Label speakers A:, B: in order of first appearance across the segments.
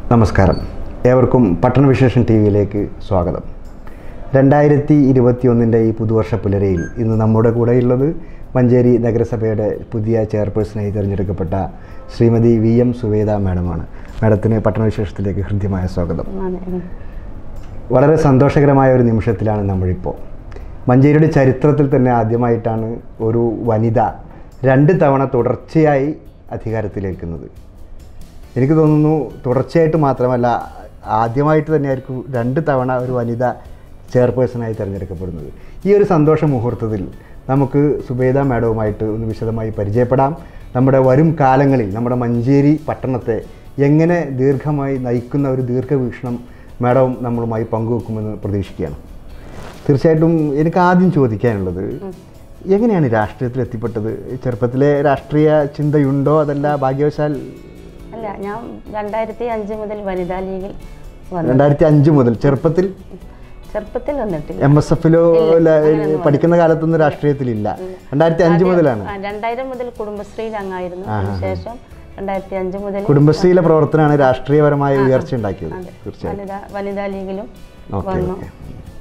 A: നമസ്കാരം ഏവർക്കും പട്ടണവിശേഷൻ ടി വിയിലേക്ക് സ്വാഗതം രണ്ടായിരത്തി ഇരുപത്തിയൊന്നിൻ്റെ ഈ പുതുവർഷ പുലരയിൽ ഇന്ന് നമ്മുടെ കൂടെയുള്ളത് മഞ്ചേരി നഗരസഭയുടെ പുതിയ ചെയർപേഴ്സണായി തിരഞ്ഞെടുക്കപ്പെട്ട ശ്രീമതി വി എം സുവേദ മാഡമാണ് മാഡത്തിന് പട്ടണവിശേഷത്തിലേക്ക് ഹൃദ്യമായ സ്വാഗതം
B: അതെ.
A: വളരെ സന്തോഷകരമായ ഒരു നിമിഷത്തിലാണ് നമ്മളിപ്പോൾ മഞ്ചേരിയുടെ ചരിത്രത്തിൽ തന്നെ ആദ്യമായിട്ടാണ് ഒരു വനിത രണ്ട് തവണ തുടർച്ചയായി അധികാരത്തിലേക്കുന്നത് എനിക്ക് തോന്നുന്നു തുടർച്ചയായിട്ട് മാത്രമല്ല ആദ്യമായിട്ട് തന്നെയായിരിക്കും രണ്ട് തവണ ഒരു വനിത ചെയർപേഴ്സണായി തിരഞ്ഞെടുക്കപ്പെടുന്നത് ഈ ഒരു സന്തോഷ മുഹൂർത്തത്തിൽ നമുക്ക് സുബേദ മാഡവുമായിട്ട് ഒന്ന് വിശദമായി പരിചയപ്പെടാം നമ്മുടെ വരും കാലങ്ങളിൽ നമ്മുടെ മഞ്ചേരി പട്ടണത്തെ എങ്ങനെ ദീർഘമായി നയിക്കുന്ന ഒരു ദീർഘവീക്ഷണം മാഡം നമ്മളുമായി പങ്കുവെക്കുമെന്ന് പ്രതീക്ഷിക്കുകയാണ് തീർച്ചയായിട്ടും എനിക്ക് ആദ്യം ചോദിക്കാനുള്ളത് എങ്ങനെയാണ് രാഷ്ട്രീയത്തിൽ എത്തിപ്പെട്ടത് ചെറുപ്പത്തിലെ രാഷ്ട്രീയ ചിന്തയുണ്ടോ അതല്ല ഭാഗ്യവശാൽ
B: അല്ല ഞാൻ രണ്ടായിരത്തി അഞ്ച് മുതൽ വനിതാ ലീഗിൽ വന്നു
A: രണ്ടായിരത്തി അഞ്ച് മുതൽ ചെറുപ്പത്തിൽ
B: ചെറുപ്പത്തിൽ വന്നിട്ടില്ല
A: എം എസ് എഫിലോ പഠിക്കുന്ന കാലത്തൊന്നും രാഷ്ട്രീയത്തിലില്ല രണ്ടായിരത്തി അഞ്ച് മുതലാണ്
B: ആ, രണ്ടായിരം മുതൽ കുടുംബശ്രീയിൽ അംഗമായിരുന്നു അതിനുശേഷം രണ്ടായിരത്തി അഞ്ച് മുതൽ
A: കുടുംബശ്രീയിലെ പ്രവർത്തനമാണ് രാഷ്ട്രീയപരമായ ഉയർച്ച ഉണ്ടാക്കിയത്
B: അതെ,
A: തീർച്ചയായും
B: വനിതാ വനിതാ ലീഗിലും
A: ഓക്കെ
B: വന്നു
A: ഓക്കെ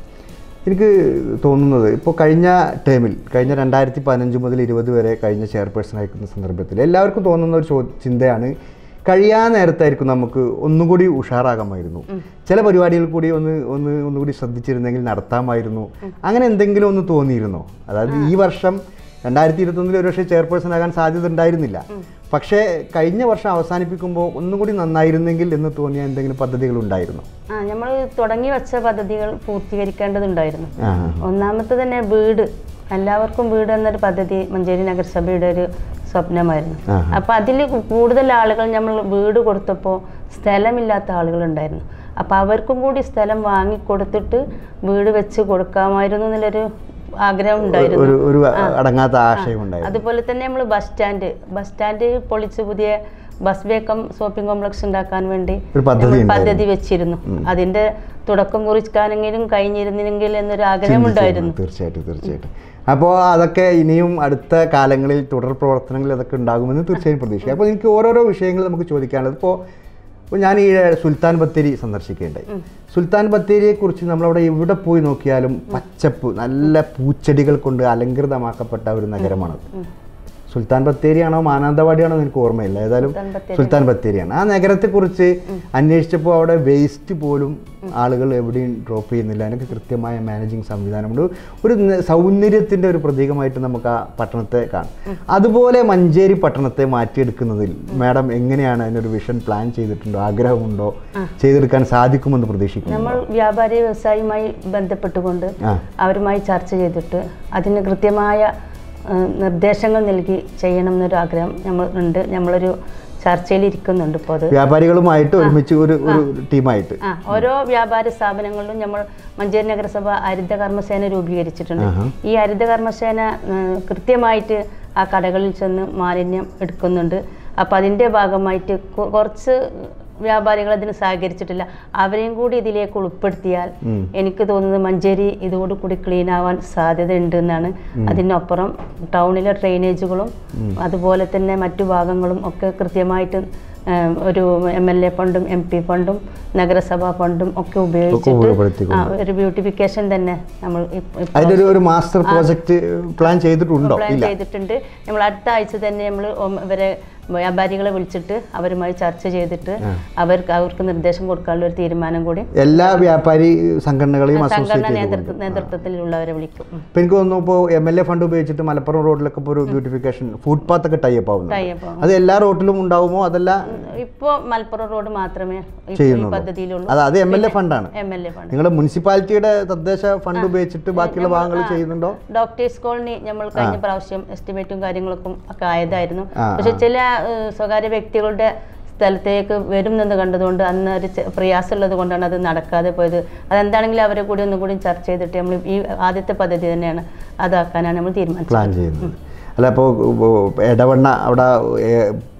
A: എനിക്ക് തോന്നുന്നത് ഇപ്പോൾ കഴിഞ്ഞ ടേമിൽ കഴിഞ്ഞ രണ്ടായിരത്തി പതിനഞ്ച് മുതൽ ഇരുപത് വരെ കഴിഞ്ഞ ചെയർപേഴ്സൺ ആയിരിക്കുന്ന സന്ദർഭത്തിൽ എല്ലാവർക്കും തോന്നുന്ന ഒരു ചോ ചിന്തയാണ് കഴിയാൻ നേരത്തായിരിക്കും നമുക്ക് ഒന്നുകൂടി ഉഷാറാകാമായിരുന്നു ചില പരിപാടികൾ കൂടി ഒന്ന് ഒന്ന് ഒന്നുകൂടി ശ്രദ്ധിച്ചിരുന്നെങ്കിൽ നടത്താമായിരുന്നു അങ്ങനെ എന്തെങ്കിലും ഒന്ന് തോന്നിയിരുന്നോ അതായത് ഈ വർഷം രണ്ടായിരത്തി ഇരുപത്തൊന്നിൽ ഒരുപക്ഷെ ചെയർപേഴ്സൺ ആകാൻ സാധ്യത ഉണ്ടായിരുന്നില്ല പക്ഷേ കഴിഞ്ഞ വർഷം അവസാനിപ്പിക്കുമ്പോൾ ഒന്നുകൂടി നന്നായിരുന്നെങ്കിൽ എന്ന് തോന്നിയ എന്തെങ്കിലും പദ്ധതികൾ ഉണ്ടായിരുന്നോ
B: ആ നമ്മൾ തുടങ്ങി വെച്ച പദ്ധതികൾ പൂർത്തീകരിക്കേണ്ടതുണ്ടായിരുന്നു
A: ആ
B: ഒന്നാമത്തെ തന്നെ വീട് എല്ലാവർക്കും വീട് എന്നൊരു പദ്ധതി മഞ്ചേരി നഗരസഭയുടെ ഒരു സ്വപ്നമായിരുന്നു
A: ആ
B: അപ്പൊ അതിൽ കൂടുതൽ ആളുകൾ നമ്മൾ വീട് കൊടുത്തപ്പോൾ സ്ഥലമില്ലാത്ത ആളുകളുണ്ടായിരുന്നു അപ്പൊ അവർക്കും കൂടി സ്ഥലം വാങ്ങിക്കൊടുത്തിട്ട് വീട് വെച്ച് കൊടുക്കാമായിരുന്നു എന്നുള്ളൊരു ആഗ്രഹം ഉണ്ടായിരുന്നു
A: ഒരു ഒരു അടങ്ങാത്ത ആശയം ഉണ്ടായിരുന്നു
B: അതുപോലെ തന്നെ നമ്മൾ ബസ് സ്റ്റാൻഡ് ബസ് സ്റ്റാൻഡ് പൊളിച്ച് പുതിയ ബസ് വേക്കം ഷോപ്പിംഗ് കോംപ്ലക്സ് ഉണ്ടാക്കാൻ വേണ്ടി
A: ഒരു പദ്ധതി
B: നമ്മൾ
A: ഉണ്ടായിരുന്നു.
B: പദ്ധതി വെച്ചിരുന്നു അതിന്റെ തുടക്കം കുറിക്കാനെങ്കിലും കഴിഞ്ഞിരുന്നെങ്കിൽ എന്നൊരു ആഗ്രഹം ഉണ്ടായിരുന്നു
A: തീർച്ചയായിട്ടും തീർച്ചയായിട്ടും അപ്പോൾ അതൊക്കെ ഇനിയും അടുത്ത കാലങ്ങളിൽ തുടർ പ്രവർത്തനങ്ങളിൽ അതൊക്കെ ഉണ്ടാകുമെന്ന് തീർച്ചയായും പ്രതീക്ഷിക്കാം അപ്പോൾ എനിക്ക് ഓരോരോ വിഷയങ്ങൾ നമുക്ക് ചോദിക്കാനുള്ളത് ഇപ്പോൾ ഇപ്പോൾ ഞാൻ ഈ സുൽത്താൻ ബത്തേരി സന്ദർശിക്കേണ്ടായി സുൽത്താൻ ബത്തേരിയെ കുറിച്ച് നമ്മളവിടെ എവിടെ പോയി നോക്കിയാലും പച്ചപ്പ് നല്ല പൂച്ചെടികൾ കൊണ്ട് അലങ്കൃതമാക്കപ്പെട്ട ഒരു നഗരമാണത് സുൽത്താൻ ബത്തേരിയാണോ മാനന്തവാടിയാണോ എന്ന് എനിക്ക് ഓർമ്മയില്ല ഏതായാലും
B: സുൽത്താൻ ബത്തേരി.
A: സുൽത്താൻ ബത്തേരിയാണ് ആ നഗരത്തെക്കുറിച്ച് അന്വേഷിച്ചപ്പോൾ അവിടെ വേസ്റ്റ് പോലും ആളുകൾ എവിടെയും ഡ്രോപ്പ് ചെയ്യുന്നില്ല അതിനൊക്കെ കൃത്യമായ മാനേജിങ് സംവിധാനമുണ്ട് ഒരു ന- സൗന്ദര്യത്തിൻ്റെ ഒരു പ്രതീകമായിട്ട് നമുക്ക് ആ പട്ടണത്തെ കാണാം അതുപോലെ മഞ്ചേരി പട്ടണത്തെ മാറ്റിയെടുക്കുന്നതിൽ മാഡം എങ്ങനെയാണ് അതിനൊരു വിഷൻ പ്ലാൻ ചെയ്തിട്ടുണ്ടോ ആഗ്രഹമുണ്ടോ ചെയ്തെടുക്കാൻ സാധിക്കുമെന്ന് പ്രതീക്ഷിക്കുന്നു
B: നമ്മൾ വ്യാപാരി വ്യവസായിയുമായി ബന്ധപ്പെട്ടുകൊണ്ട്
A: ആ
B: അവരുമായി ചർച്ച ചെയ്തിട്ട് അതിന് കൃത്യമായ ആ, നിർദ്ദേശങ്ങൾ നൽകി ചെയ്യണം എന്നൊരു ആഗ്രഹം നമ്മൾ ഉണ്ട് നമ്മളൊരു ചർച്ചയിൽ ഇരിക്കുന്നുണ്ട് ഇപ്പോൾ അത്
A: വ്യാപാരികളുമായിട്ട് ഒരുമിച്ച് ഒരു ഒരു ടീമായിട്ട്
B: ആ ഓരോ വ്യാപാര സ്ഥാപനങ്ങളിലും നമ്മൾ മഞ്ചേരി നഗരസഭ ഹരിത കർമ്മസേന രൂപീകരിച്ചിട്ടുണ്ട്
A: ആഹാ.
B: ഈ ഹരിത കർമ്മസേന ഉം, കൃത്യമായിട്ട് ആ കടകളിൽ ചെന്ന് മാലിന്യം എടുക്കുന്നുണ്ട് അപ്പം അതിൻ്റെ ഭാഗമായിട്ട് കൊ- കുറച്ച് വ്യാപാരികൾ അതിന് സഹകരിച്ചിട്ടില്ല അവരെയും കൂടി ഇതിലേക്ക് ഉൾപ്പെടുത്തിയാൽ
A: ഉം.
B: എനിക്ക് തോന്നുന്നത് മഞ്ചേരി ഇതോടുകൂടി ക്ലീൻ ആവാൻ സാധ്യതയുണ്ട് എന്നാണ് അതിനപ്പുറം ടൗണിലെ ഡ്രെയിനേജുകളും അതുപോലെ തന്നെ മറ്റു ഭാഗങ്ങളും ഒക്കെ കൃത്യമായിട്ട് ഏം, ഒരു എം എൽ എ ഫണ്ടും എം പി ഫണ്ടും നഗരസഭാ ഫണ്ടും ഒക്കെ ഉപയോഗിച്ചിട്ട്
A: ഉപയോഗപ്പെടുത്തിക്കൊണ്ട്.
B: ആ, ഒരു ബ്യൂട്ടിഫിക്കേഷൻ തന്നെ നമ്മൾ ഇപ്പ- ഇപ്പോ
A: അതിൻ്റെ ഒരു ഒരു മാസ്റ്റർ പ്രോജക്റ്റ് പ്ലാൻ ചെയ്തിട്ടുണ്ടോ
B: പ്ലാൻ
A: ഇല്ല
B: ചെയ്തിട്ടുണ്ട് നമ്മൾ അടുത്ത ആഴ്ച തന്നെ നമ്മൾ ഇവരെ വ്യാപാരികളെ വിളിച്ചിട്ട് അവരുമായി ചർച്ച ചെയ്തിട്ട് അവർക്ക് അവർക്ക് നിർദ്ദേശം കൊടുക്കാനുള്ള ഒരു തീരുമാനം കൂടി
A: എല്ലാ വ്യാപാരി സംഘടനകളെയും
B: സംഘടന
A: അസോസിയേറ്റ്
B: നേതൃത്വ
A: ചെയ്തുകൊണ്ട്
B: നേതൃത്വത്തിലുള്ളവരെ വിളിക്കും ഉം.
A: ഇപ്പൊ എനിക്ക് തോന്നുന്നു ഇപ്പോൾ എം എൽ എ ഫണ്ട് ഉപയോഗിച്ചിട്ട് മലപ്പുറം റോഡിലൊക്കെ ഇപ്പോൾ ഒരു ബ്യൂട്ടിഫിക്കേഷൻ ഫുട്പാത്ത് ഒക്കെ ടൈപ്പ് ആവുന്നു
B: Tie-up ആവും.
A: അത് എല്ലാ റോഡിലും ഉണ്ടാവുമോ അതല്ല
B: ഇപ്പോ മലപ്പുറം റോഡ് മാത്രമേ ഇപ്പോ ഈ
A: ചെയ്യുന്നുള്ളൂ.
B: പദ്ധതിയിലുള്ളൂ
A: അത് അത് എം എൽ എ ഫണ്ടാണ്
B: എം എൽ എ ഫണ്ട്
A: നിങ്ങളുടെ മുനിസിപ്പാലിറ്റിയുടെ തദ്ദേശ ഫണ്ട് ഉപയോഗിച്ചിട്ട് ബാക്കിയുള്ള ഭാഗങ്ങൾ ചെയ്യുന്നുണ്ടോ
B: ഡോക്ടേഴ്സ് കോളനി നമ്മൾ കഴിഞ്ഞ പ്രാവശ്യം എസ്റ്റിമേറ്റും കാര്യങ്ങളൊക്കെ ഒക്കെ ആയതായിരുന്നു
A: ആ,
B: പക്ഷെ ചില ഏഹ്, സ്വകാര്യ വ്യക്തികളുടെ സ്ഥലത്തേക്ക് വരും എന്ന് കണ്ടതുകൊണ്ട് അന്ന് ഒരു ചെ- പ്രയാസമുള്ളത് കൊണ്ടാണ് അത് നടക്കാതെ പോയത് അതെന്താണെങ്കിലും അവരെ കൂടി ഒന്നും കൂടി ചർച്ച ചെയ്തിട്ട് നമ്മൾ ഈ ആദ്യത്തെ പദ്ധതി തന്നെയാണ് അതാക്കാനാണ് നമ്മൾ തീരുമാനിച്ചത്
A: പ്ലാൻ ചെയ്യുന്നത് അല്ല ഇപ്പോൾ ഇടവണ്ണ അവിടെ ഏ,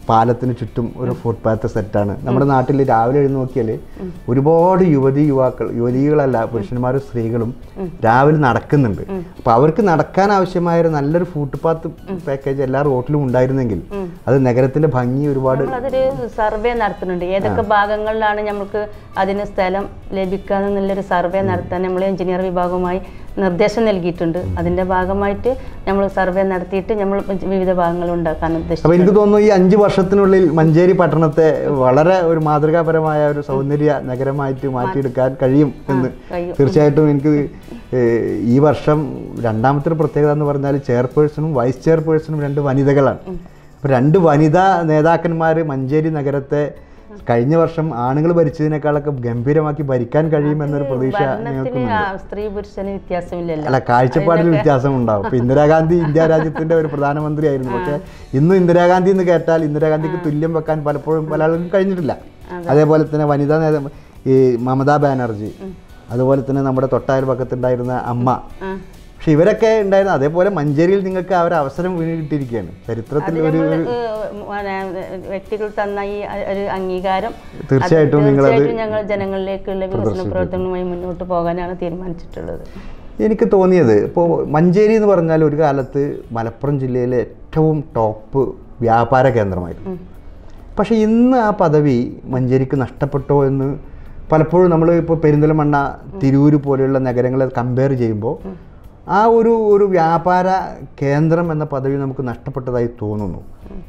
A: പാലത്തിന് ചുറ്റും ഒരു ഫുട്പാത്ത് സെറ്റാണ് നമ്മുടെ നാട്ടിൽ രാവിലെ എഴുതി നോക്കിയാൽ ഒരുപാട് യുവതി യുവാക്കൾ യുവതികളല്ല പുരുഷന്മാരും സ്ത്രീകളും രാവിലെ നടക്കുന്നുണ്ട് അപ്പോൾ അവർക്ക് നടക്കാൻ ആവശ്യമായ ഒരു നല്ലൊരു ഫുട്പാത്ത് പാക്കേജ് എല്ലാ റോട്ടിലും ഉണ്ടായിരുന്നെങ്കിൽ അത് നഗരത്തിന്റെ ഭംഗി ഒരുപാട്
B: അതൊരു സർവേ നടത്തുന്നുണ്ട് ഏതൊക്കെ ഭാഗങ്ങളിലാണ് നമുക്ക് അതിന് സ്ഥലം ലഭിക്കുക എന്നുള്ളൊരു സർവേ നടത്താൻ നമ്മൾ എഞ്ചിനീയർ വിഭാഗവുമായി നിർദ്ദേശം നൽകിയിട്ടുണ്ട് അതിന്റെ ഭാഗമായിട്ട് നമ്മൾ സർവേ നടത്തിയിട്ട് നമ്മൾ വിവിധ ഭാഗങ്ങൾ ഉണ്ടാക്കാൻ
A: അപ്പൊ
B: ഉദ്ദേശിച്ചു
A: എനിക്ക് തോന്നുന്നു ഈ അഞ്ച് വർഷത്തിനുള്ളിൽ മഞ്ചേരി പട്ടണത്തെ വളരെ ഒരു മാതൃകാപരമായ ഒരു സൗന്ദര്യ നഗരമായിട്ട് മാറ്റിയെടുക്കാൻ കഴിയും എന്ന്
B: കഴിയും.
A: തീർച്ചയായിട്ടും എനിക്ക് ഏഹ്, ഈ വർഷം രണ്ടാമത്തെ ഒരു പ്രത്യേകത എന്ന് പറഞ്ഞാൽ ചെയർപേഴ്സണും വൈസ് ചെയർപേഴ്സണും രണ്ട് വനിതകളാണ് അപ്പൊ രണ്ട് വനിതാ നേതാക്കന്മാർ മഞ്ചേരി നഗരത്തെ കഴിഞ്ഞ വർഷം ആണുങ്ങൾ ഭരിച്ചതിനേക്കാളൊക്കെ ഗംഭീരമാക്കി ഭരിക്കാൻ കഴിയുമെന്നൊരു പ്രതീക്ഷ
B: ഭരണത്തിന്
A: ഞങ്ങൾക്കുണ്ട്
B: ആ സ്ത്രീ പുരുഷന് വ്യത്യാസമില്ലല്ലോ
A: അല്ല കാഴ്ചപ്പാടിൽ വ്യത്യാസം ഉണ്ടാവും ഇപ്പൊ ഇന്ദിരാഗാന്ധി ഇന്ത്യ രാജ്യത്തിന്റെ ഒരു പ്രധാനമന്ത്രിയായിരുന്നു പക്ഷെ ഇന്ന് ഇന്ദിരാഗാന്ധി എന്ന് കേട്ടാൽ ഇന്ദിരാഗാന്ധിക്ക് തുല്യം വെക്കാൻ പലപ്പോഴും പല ആളുകൾക്കും കഴിഞ്ഞിട്ടില്ല അതേപോലെ തന്നെ വനിതാ നേതാ ഈ മമതാ ബാനർജി അതുപോലെ തന്നെ നമ്മുടെ തൊട്ടായൽ പക്കത്തുണ്ടായിരുന്ന അമ്മ
B: ആ.
A: പക്ഷെ ഇവരൊക്കെ ഉണ്ടായിരുന്ന അതേപോലെ മഞ്ചേരിയിൽ നിങ്ങൾക്ക് ആ ഒരു അവസരം വീണ് കിട്ടിയിരിക്കുകയാണ് ചരിത്രത്തിൽ ഒരു
B: നമ്മള്, ഏഹ്, പിന്നെ, വ്യക്തികൾ തന്ന ഈ ഒരു അംഗീകാരം
A: തീർച്ചയായിട്ടും
B: അത്
A: നിങ്ങളത്
B: തീർച്ചയായിട്ടും ഞങ്ങൾ ജനങ്ങളിലേക്കുള്ള വികസന പ്രവർത്തനങ്ങളുമായി മുന്നോട്ട് പോകാനാണ് തീരുമാനിച്ചിട്ടുള്ളത്
A: എനിക്ക് തോന്നിയത് ഇപ്പോൾ മഞ്ചേരി എന്ന് പറഞ്ഞാൽ ഒരു കാലത്ത് മലപ്പുറം ജില്ലയിലെ ഏറ്റവും ടോപ്പ് വ്യാപാര കേന്ദ്രമായിരുന്നു പക്ഷേ ഇന്ന് ആ പദവി മഞ്ചേരിക്ക് നഷ്ടപ്പെട്ടോ എന്ന് പലപ്പോഴും നമ്മൾ ഇപ്പോൾ പെരിന്തൽമണ്ണ തിരൂര് പോലെയുള്ള നഗരങ്ങളെ കമ്പയർ ചെയ്യുമ്പോൾ ആ ഒരു ഒരു വ്യാപാര കേന്ദ്രം എന്ന പദവി നമുക്ക് നഷ്ടപ്പെട്ടതായി തോന്നുന്നു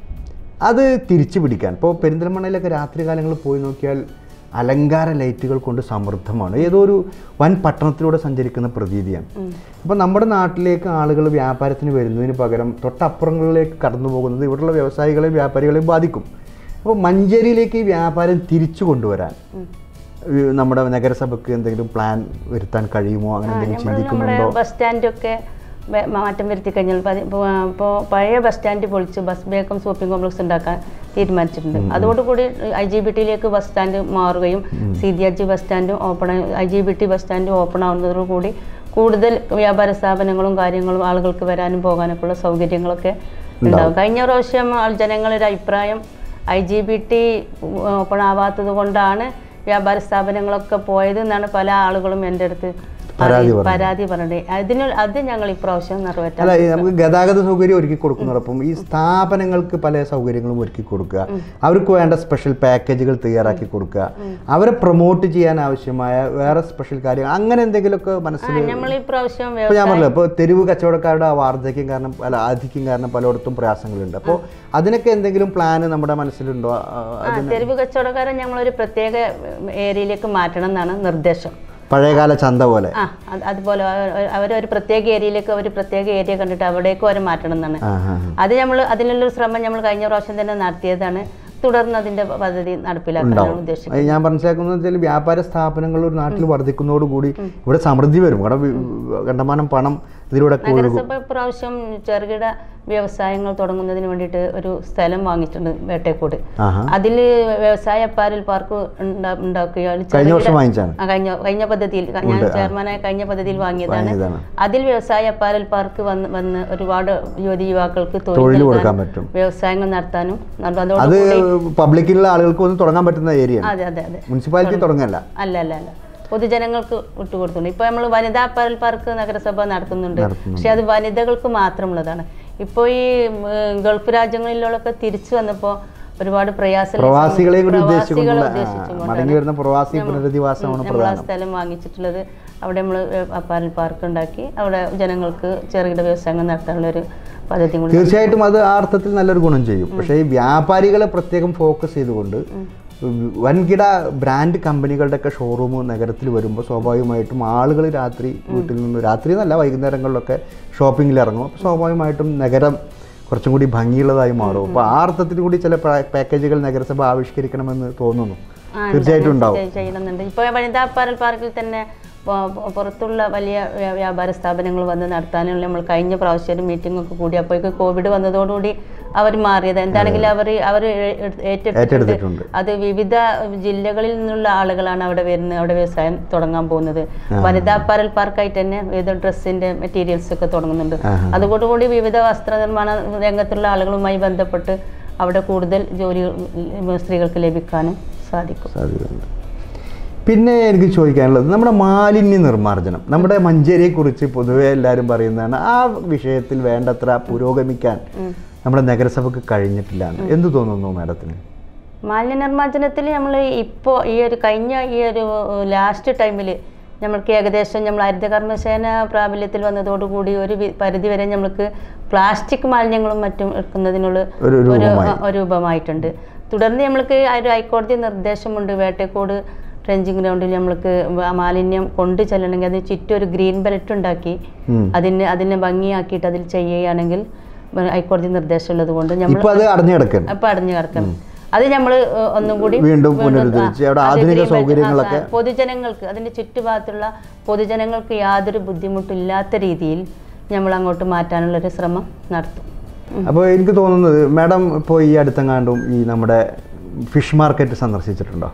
A: അത് തിരിച്ചു പിടിക്കാൻ ഇപ്പോൾ പെരിന്തൽമണ്ണയിലൊക്കെ രാത്രി കാലങ്ങളിൽ പോയി നോക്കിയാൽ അലങ്കാര ലൈറ്റുകൾ കൊണ്ട് സമൃദ്ധമാണ് ഏതോ ഒരു വൻ പട്ടണത്തിലൂടെ സഞ്ചരിക്കുന്ന പ്രതീതിയാണ് അപ്പോൾ നമ്മുടെ നാട്ടിലേക്ക് ആളുകൾ വ്യാപാരത്തിന് വരുന്നതിന് പകരം തൊട്ടപ്പുറങ്ങളിലേക്ക് കടന്നു പോകുന്നത് ഇവിടെയുള്ള വ്യവസായികളെയും വ്യാപാരികളെയും ബാധിക്കും അപ്പോൾ മഞ്ചേരിയിലേക്ക് ഈ വ്യാപാരം തിരിച്ചു കൊണ്ടുവരാൻ ഈ നമ്മുടെ നഗരസഭയ്ക്ക് എന്തെങ്കിലും പ്ലാൻ വരുത്താൻ കഴിയുമോ അങ്ങനെ എന്തെങ്കിലും
B: നമ്മുടെ
A: ചിന്തിക്കുന്നുണ്ടോ
B: ബസ് സ്റ്റാൻഡൊക്കെ വെ- മാറ്റം വരുത്തി കഴിഞ്ഞാൽ ഇപ്പോൾ പഴയ ബസ് സ്റ്റാൻഡ് പൊളിച്ച് ബസ് ബേക്കും ഷോപ്പിംഗ് കോംപ്ലക്സ് ഉണ്ടാക്കാൻ തീരുമാനിച്ചിട്ടുണ്ട് അതോടുകൂടി ഐ ജി ബി ടിയിലേക്ക് ബസ് സ്റ്റാൻഡ് മാറുകയും C D H bus stand open I G B T bus stand open ആവുന്നതോടുകൂടി കൂടുതൽ വ്യാപാര സ്ഥാപനങ്ങളും കാര്യങ്ങളും ആളുകൾക്ക് വരാനും പോകാനൊക്കെ ഉള്ള സൗകര്യങ്ങളൊക്കെ ഉണ്ടാവും കഴിഞ്ഞ പ്രാവശ്യം ആൾ ജനങ്ങളുടെ അഭിപ്രായം I G B T open ആവാത്തത് കൊണ്ടാണ് വ്യാപാര സ്ഥാപനങ്ങളൊക്കെ പോയത് എന്നാണ് പല ആളുകളും എൻ്റെ അടുത്ത്
A: പരാതി
B: അറിയി-
A: പറഞ്ഞത്.
B: പരാതി പറഞ്ഞത് അതിന് അത് ഞങ്ങൾ ഇപ്രാവശ്യം നിറവേറ്റാൻ
A: അല്ല ഈ നമുക്ക് ഗതാഗത സൗകര്യം ഒരുക്കി കൊടുക്കുന്നതോടൊപ്പം ഈ സ്ഥാപനങ്ങൾക്ക് പല സൗകര്യങ്ങളും ഒരുക്കി കൊടുക്കുക അവർക്ക് വേണ്ട സ്പെഷ്യൽ പാക്കേജുകൾ തയ്യാറാക്കി കൊടുക്കുക അവരെ പ്രൊമോട്ട് ചെയ്യാൻ ആവശ്യമായ വേറെ സ്പെഷ്യൽ കാര്യങ്ങൾ അങ്ങനെ എന്തെങ്കിലുമൊക്കെ മനസ്സിൽ
B: നമ്മൾ ഇപ്രാവശ്യം
A: ഇപ്പോൾ ഞാൻ പറഞ്ഞല്ലോ ഇപ്പോൾ തെരുവ് കച്ചവടക്കാരുടെ ആ വാർദ്ധക്യം കാരണം പല ആധിക്യം കാരണം പലയിടത്തും പ്രയാസങ്ങളുണ്ട് അപ്പോൾ അതിനൊക്കെ എന്തെങ്കിലും പ്ലാൻ നമ്മുടെ മനസ്സിലുണ്ടോ ആ,
B: ആ, തെരുവ് കച്ചവടക്കാരെ ഞങ്ങളൊരു പ്രത്യേക ഏരിയയിലേക്ക് മാറ്റണം എന്നാണ് നിർദ്ദേശം
A: പഴയകാല ചന്ത പോലെ
B: ആ അത് അതുപോലെ അവർ ഒരു പ്രത്യേക ഏരിയയിലേക്ക് ഒരു പ്രത്യേക ഏരിയ കണ്ടിട്ട് അവിടേക്കും അവർ മാറ്റണം എന്നാണ്
A: ആ ആ
B: അത് നമ്മൾ അതിനുള്ളൊരു ശ്രമം നമ്മൾ കഴിഞ്ഞ പ്രാവശ്യം തന്നെ നടത്തിയതാണ് തുടർന്ന് അതിന്റെ പദ്ധതി നടപ്പിലാക്കാനാണ് ഉദ്ദേശിക്കുന്നത്
A: അത് ഞാൻ മനസ്സിലാക്കുന്നത് വെച്ചാൽ വ്യാപാര സ്ഥാപനങ്ങൾ ഒരു നാട്ടിൽ വർദ്ധിക്കുന്നതോടുകൂടി ഇവിടെ സമൃദ്ധി വരും കാരണം വി- കണ്ടമാനം പണം ഇതിലൂടെ ഒക്കെ ഒഴുകും
B: നഗരസഭ ഇപ്രാവശ്യം ചെറുകിട വ്യവസായങ്ങൾ തുടങ്ങുന്നതിന് വേണ്ടിയിട്ട് ഒരു സ്ഥലം വാങ്ങിയിട്ടുണ്ട് വേട്ടേക്കോട്
A: ആഹാ
B: അതിൽ വ്യവസായ അപ്പാരൽ പാർക്ക് ഉണ്ടാ- ഉണ്ടാക്കുകയോ അതിൽ
A: കഴിഞ്ഞ വർഷം
B: ചെറുകിട-
A: വാങ്ങിച്ചാണ്
B: ആ, കഴിഞ്ഞ കഴിഞ്ഞ പദ്ധതിയിൽ ഞാൻ ചെയർമാനായ കഴിഞ്ഞ പദ്ധതിയിൽ വാങ്ങിയതാണ്
A: വാങ്ങിയതാണ്
B: അതിൽ വ്യവസായ അപ്പാരൽ പാർക്ക് വന്ന് വന്ന് ഒരുപാട് യുവതി യുവാക്കൾക്ക്
A: തൊഴിൽ
B: തൊഴിൽ
A: കൊടുക്കാൻ
B: നൽകാനും
A: പറ്റും
B: വ്യവസായങ്ങൾ നടത്താനും നട-
A: അത്
B: അതോടുകൂടി
A: പബ്ലിക്കിലുള്ള ആളുകൾക്ക് ഒന്നും തുടങ്ങാൻ പറ്റുന്ന ഏരിയ
B: അതെ അതെ അതെ
A: മുനിസിപ്പാലിറ്റി തുടങ്ങല്ല
B: അല്ല അല്ല അല്ല പൊതുജനങ്ങൾക്ക് വിട്ടുകൊടുത്തുണ്ട് ഇപ്പൊ നമ്മൾ വനിതാ അപ്പാരൽ പാർക്ക് നഗരസഭ നടത്തുന്നുണ്ട്
A: നടത്തുന്നുണ്ട്.
B: പക്ഷെ അത് വനിതകൾക്ക് മാത്രമുള്ളതാണ് ഇപ്പോൾ ഈ ഉം, ഗൾഫ് രാജ്യങ്ങളിലൊക്കെ തിരിച്ചു വന്നപ്പോൾ ഒരുപാട് പ്രയാസം
A: പ്രവാസികളെയും കൂടി
B: പ്രവാസികളെ
A: ഉദ്ദേശിച്ചുകൊണ്ടുള്ള ആ,
B: ഉദ്ദേശിച്ചുകൊണ്ടാണ്
A: മടങ്ങി വരുന്ന പ്രവാസി പുനരധിവാസമാണ്
B: നമ്മൾ ആ
A: പ്രധാനം
B: സ്ഥലം വാങ്ങിച്ചിട്ടുള്ളത് അവിടെ നമ്മൾ അപ്പാരൽ പാർക്ക് ഉണ്ടാക്കി അവിടെ ജനങ്ങൾക്ക് ചെറുകിട വ്യവസായങ്ങൾ നടത്താനുള്ള ഒരു പദ്ധതി കൂടി
A: തീർച്ചയായിട്ടും അത് ആ അർത്ഥത്തിൽ നല്ലൊരു ഗുണം ചെയ്യും പക്ഷേ ഈ വ്യാപാരികളെ പ്രത്യേകം ഫോക്കസ് ചെയ്തുകൊണ്ട് വൻകിട ബ്രാൻഡ് കമ്പനികളുടെയൊക്കെ ഷോറൂം നഗരത്തിൽ വരുമ്പോൾ സ്വാഭാവികമായിട്ടും ആളുകൾ രാത്രി വീട്ടിൽ നിന്ന് രാത്രി എന്നല്ല വൈകുന്നേരങ്ങളിലൊക്കെ ഷോപ്പിങ്ങിൽ ഇറങ്ങും അപ്പോൾ സ്വാഭാവികമായിട്ടും നഗരം കുറച്ചും കൂടി ഭംഗിയുള്ളതായി മാറും അപ്പോൾ ആ അർത്ഥത്തിൽ കൂടി ചില പാക്കേജുകൾ നഗരസഭ ആവിഷ്കരിക്കണമെന്ന് തോന്നുന്നു
B: ആ, ഉണ്ട്.
A: തീർച്ചയായിട്ടും ഉണ്ടാവും
B: ചെയ്- ചെയ്യണമെന്നുണ്ട് ഇപ്പോൾ വനിതാ അപ്പാരൽ പാർക്കിൽ തന്നെ പ- പ- പുറത്തുള്ള വലിയ വ്യ- വ്യാപാര സ്ഥാപനങ്ങൾ വന്ന് നടത്താനുള്ള നമ്മൾ കഴിഞ്ഞ പ്രാവശ്യം ഒരു മീറ്റിംഗ് ഒക്കെ കൂടി അപ്പോഴേക്ക് കോവിഡ് വന്നതോടുകൂടി അവർ മാറിയത് എന്താണെങ്കിലും അവർ അവർ ഏറ്റെടുത്തിട്ടുണ്ട്
A: ഏറ്റെടുത്തിട്ടുണ്ട്
B: അത് വിവിധ ജില്ലകളിൽ നിന്നുള്ള ആളുകളാണ് അവിടെ വരുന്നത് അവിടെ വ്യവസായം തുടങ്ങാൻ പോകുന്നത് വനിതാ അപ്പാരൽ പാർക്കായിട്ട് തന്നെ വിവിധ ഡ്രസ്സിന്റെ മെറ്റീരിയൽസ് ഒക്കെ തുടങ്ങുന്നുണ്ട്
A: ആഹാ.
B: അതുകൊണ്ടുകൂടി വിവിധ വസ്ത്രനിർമ്മാണ രംഗത്തുള്ള ആളുകളുമായി ബന്ധപ്പെട്ട് അവിടെ കൂടുതൽ ജോലി ഉം, സ്ത്രീകൾക്ക് ലഭിക്കാനും സാധിക്കും
A: സാധ്യതയുണ്ട് പിന്നെ എനിക്ക് ചോദിക്കാനുള്ളത് നമ്മുടെ മാലിന്യ നിർമ്മാർജ്ജനം നമ്മുടെ മഞ്ചേരിയെക്കുറിച്ച് പൊതുവെ എല്ലാവരും പറയുന്നതാണ് ആ വിഷയത്തിൽ വേണ്ടത്ര പുരോഗമിക്കാൻ നമ്മുടെ നഗരസഭയ്ക്ക് കഴിഞ്ഞിട്ടില്ല എന്ന് എന്ത് തോന്നുന്നു മാഡത്തിന്
B: മാലിന്യ നിർമ്മാർജ്ജനത്തിൽ നമ്മൾ ഇപ്പോൾ ഈ ഒരു കഴിഞ്ഞ ഈ ഒരു ലാസ്റ്റ് ടൈമിൽ നമ്മൾക്ക് ഏകദേശം നമ്മൾ ഹരിതകർമ്മസേന പ്രാബല്യത്തിൽ വന്നതോടുകൂടി ഒരു വി- പരിധി വരെ നമ്മൾക്ക് പ്ലാസ്റ്റിക് മാലിന്യങ്ങളും മറ്റും എടുക്കുന്നതിനുള്ള
A: ഒരു
B: ഒരു
A: രൂപമായി.
B: ഒരു രൂപമായിട്ടുണ്ട് തുടർന്ന് നമ്മൾക്ക് ആ ഒരു ഹൈക്കോടതി നിർദ്ദേശമുണ്ട് വേട്ടക്കോട് ട്രെഞ്ചിങ് ഗ്രൗണ്ടിൽ നമ്മൾക്ക് വ- മാലിന്യം കൊണ്ടു ചെല്ലണമെങ്കിൽ അത് ചുറ്റും ഒരു ഗ്രീൻ ബെൽറ്റ് ഉണ്ടാക്കി
A: ഉം.
B: അതിന് അതിനെ ഭംഗിയാക്കിയിട്ട് അതിൽ ചെയ്യുകയാണെങ്കിൽ വ- ഹൈക്കോടതി നിർദ്ദേശമുള്ളത് കൊണ്ട് നമ്മൾ
A: ഇപ്പൊ അത് അടഞ്ഞു കിടക്കണം
B: അപ്പൊ അടഞ്ഞു കിടക്കണം അത് നമ്മൾ ഒന്നും കൂടി
A: വീണ്ടും
B: ആ,
A: പുനരുദ്ധരിച്ച് അവിടെ
B: അത്
A: ആധുനിക
B: green belt-
A: സൗകര്യങ്ങളൊക്കെ
B: ആ, പൊതുജനങ്ങൾക്ക് അതിന്റെ ചുറ്റുഭാഗത്തുള്ള പൊതുജനങ്ങൾക്ക് യാതൊരു ബുദ്ധിമുട്ടില്ലാത്ത രീതിയിൽ നമ്മൾ അങ്ങോട്ട് മാറ്റാനുള്ള ഒരു ശ്രമം നടത്തും
A: അപ്പോൾ എനിക്ക് തോന്നുന്നത് മാഡം ഇപ്പോൾ ഈ അടുത്തെങ്ങാണ്ടും ഈ നമ്മുടെ ഫിഷ് മാർക്കറ്റ് സന്ദർശിച്ചിട്ടുണ്ടോ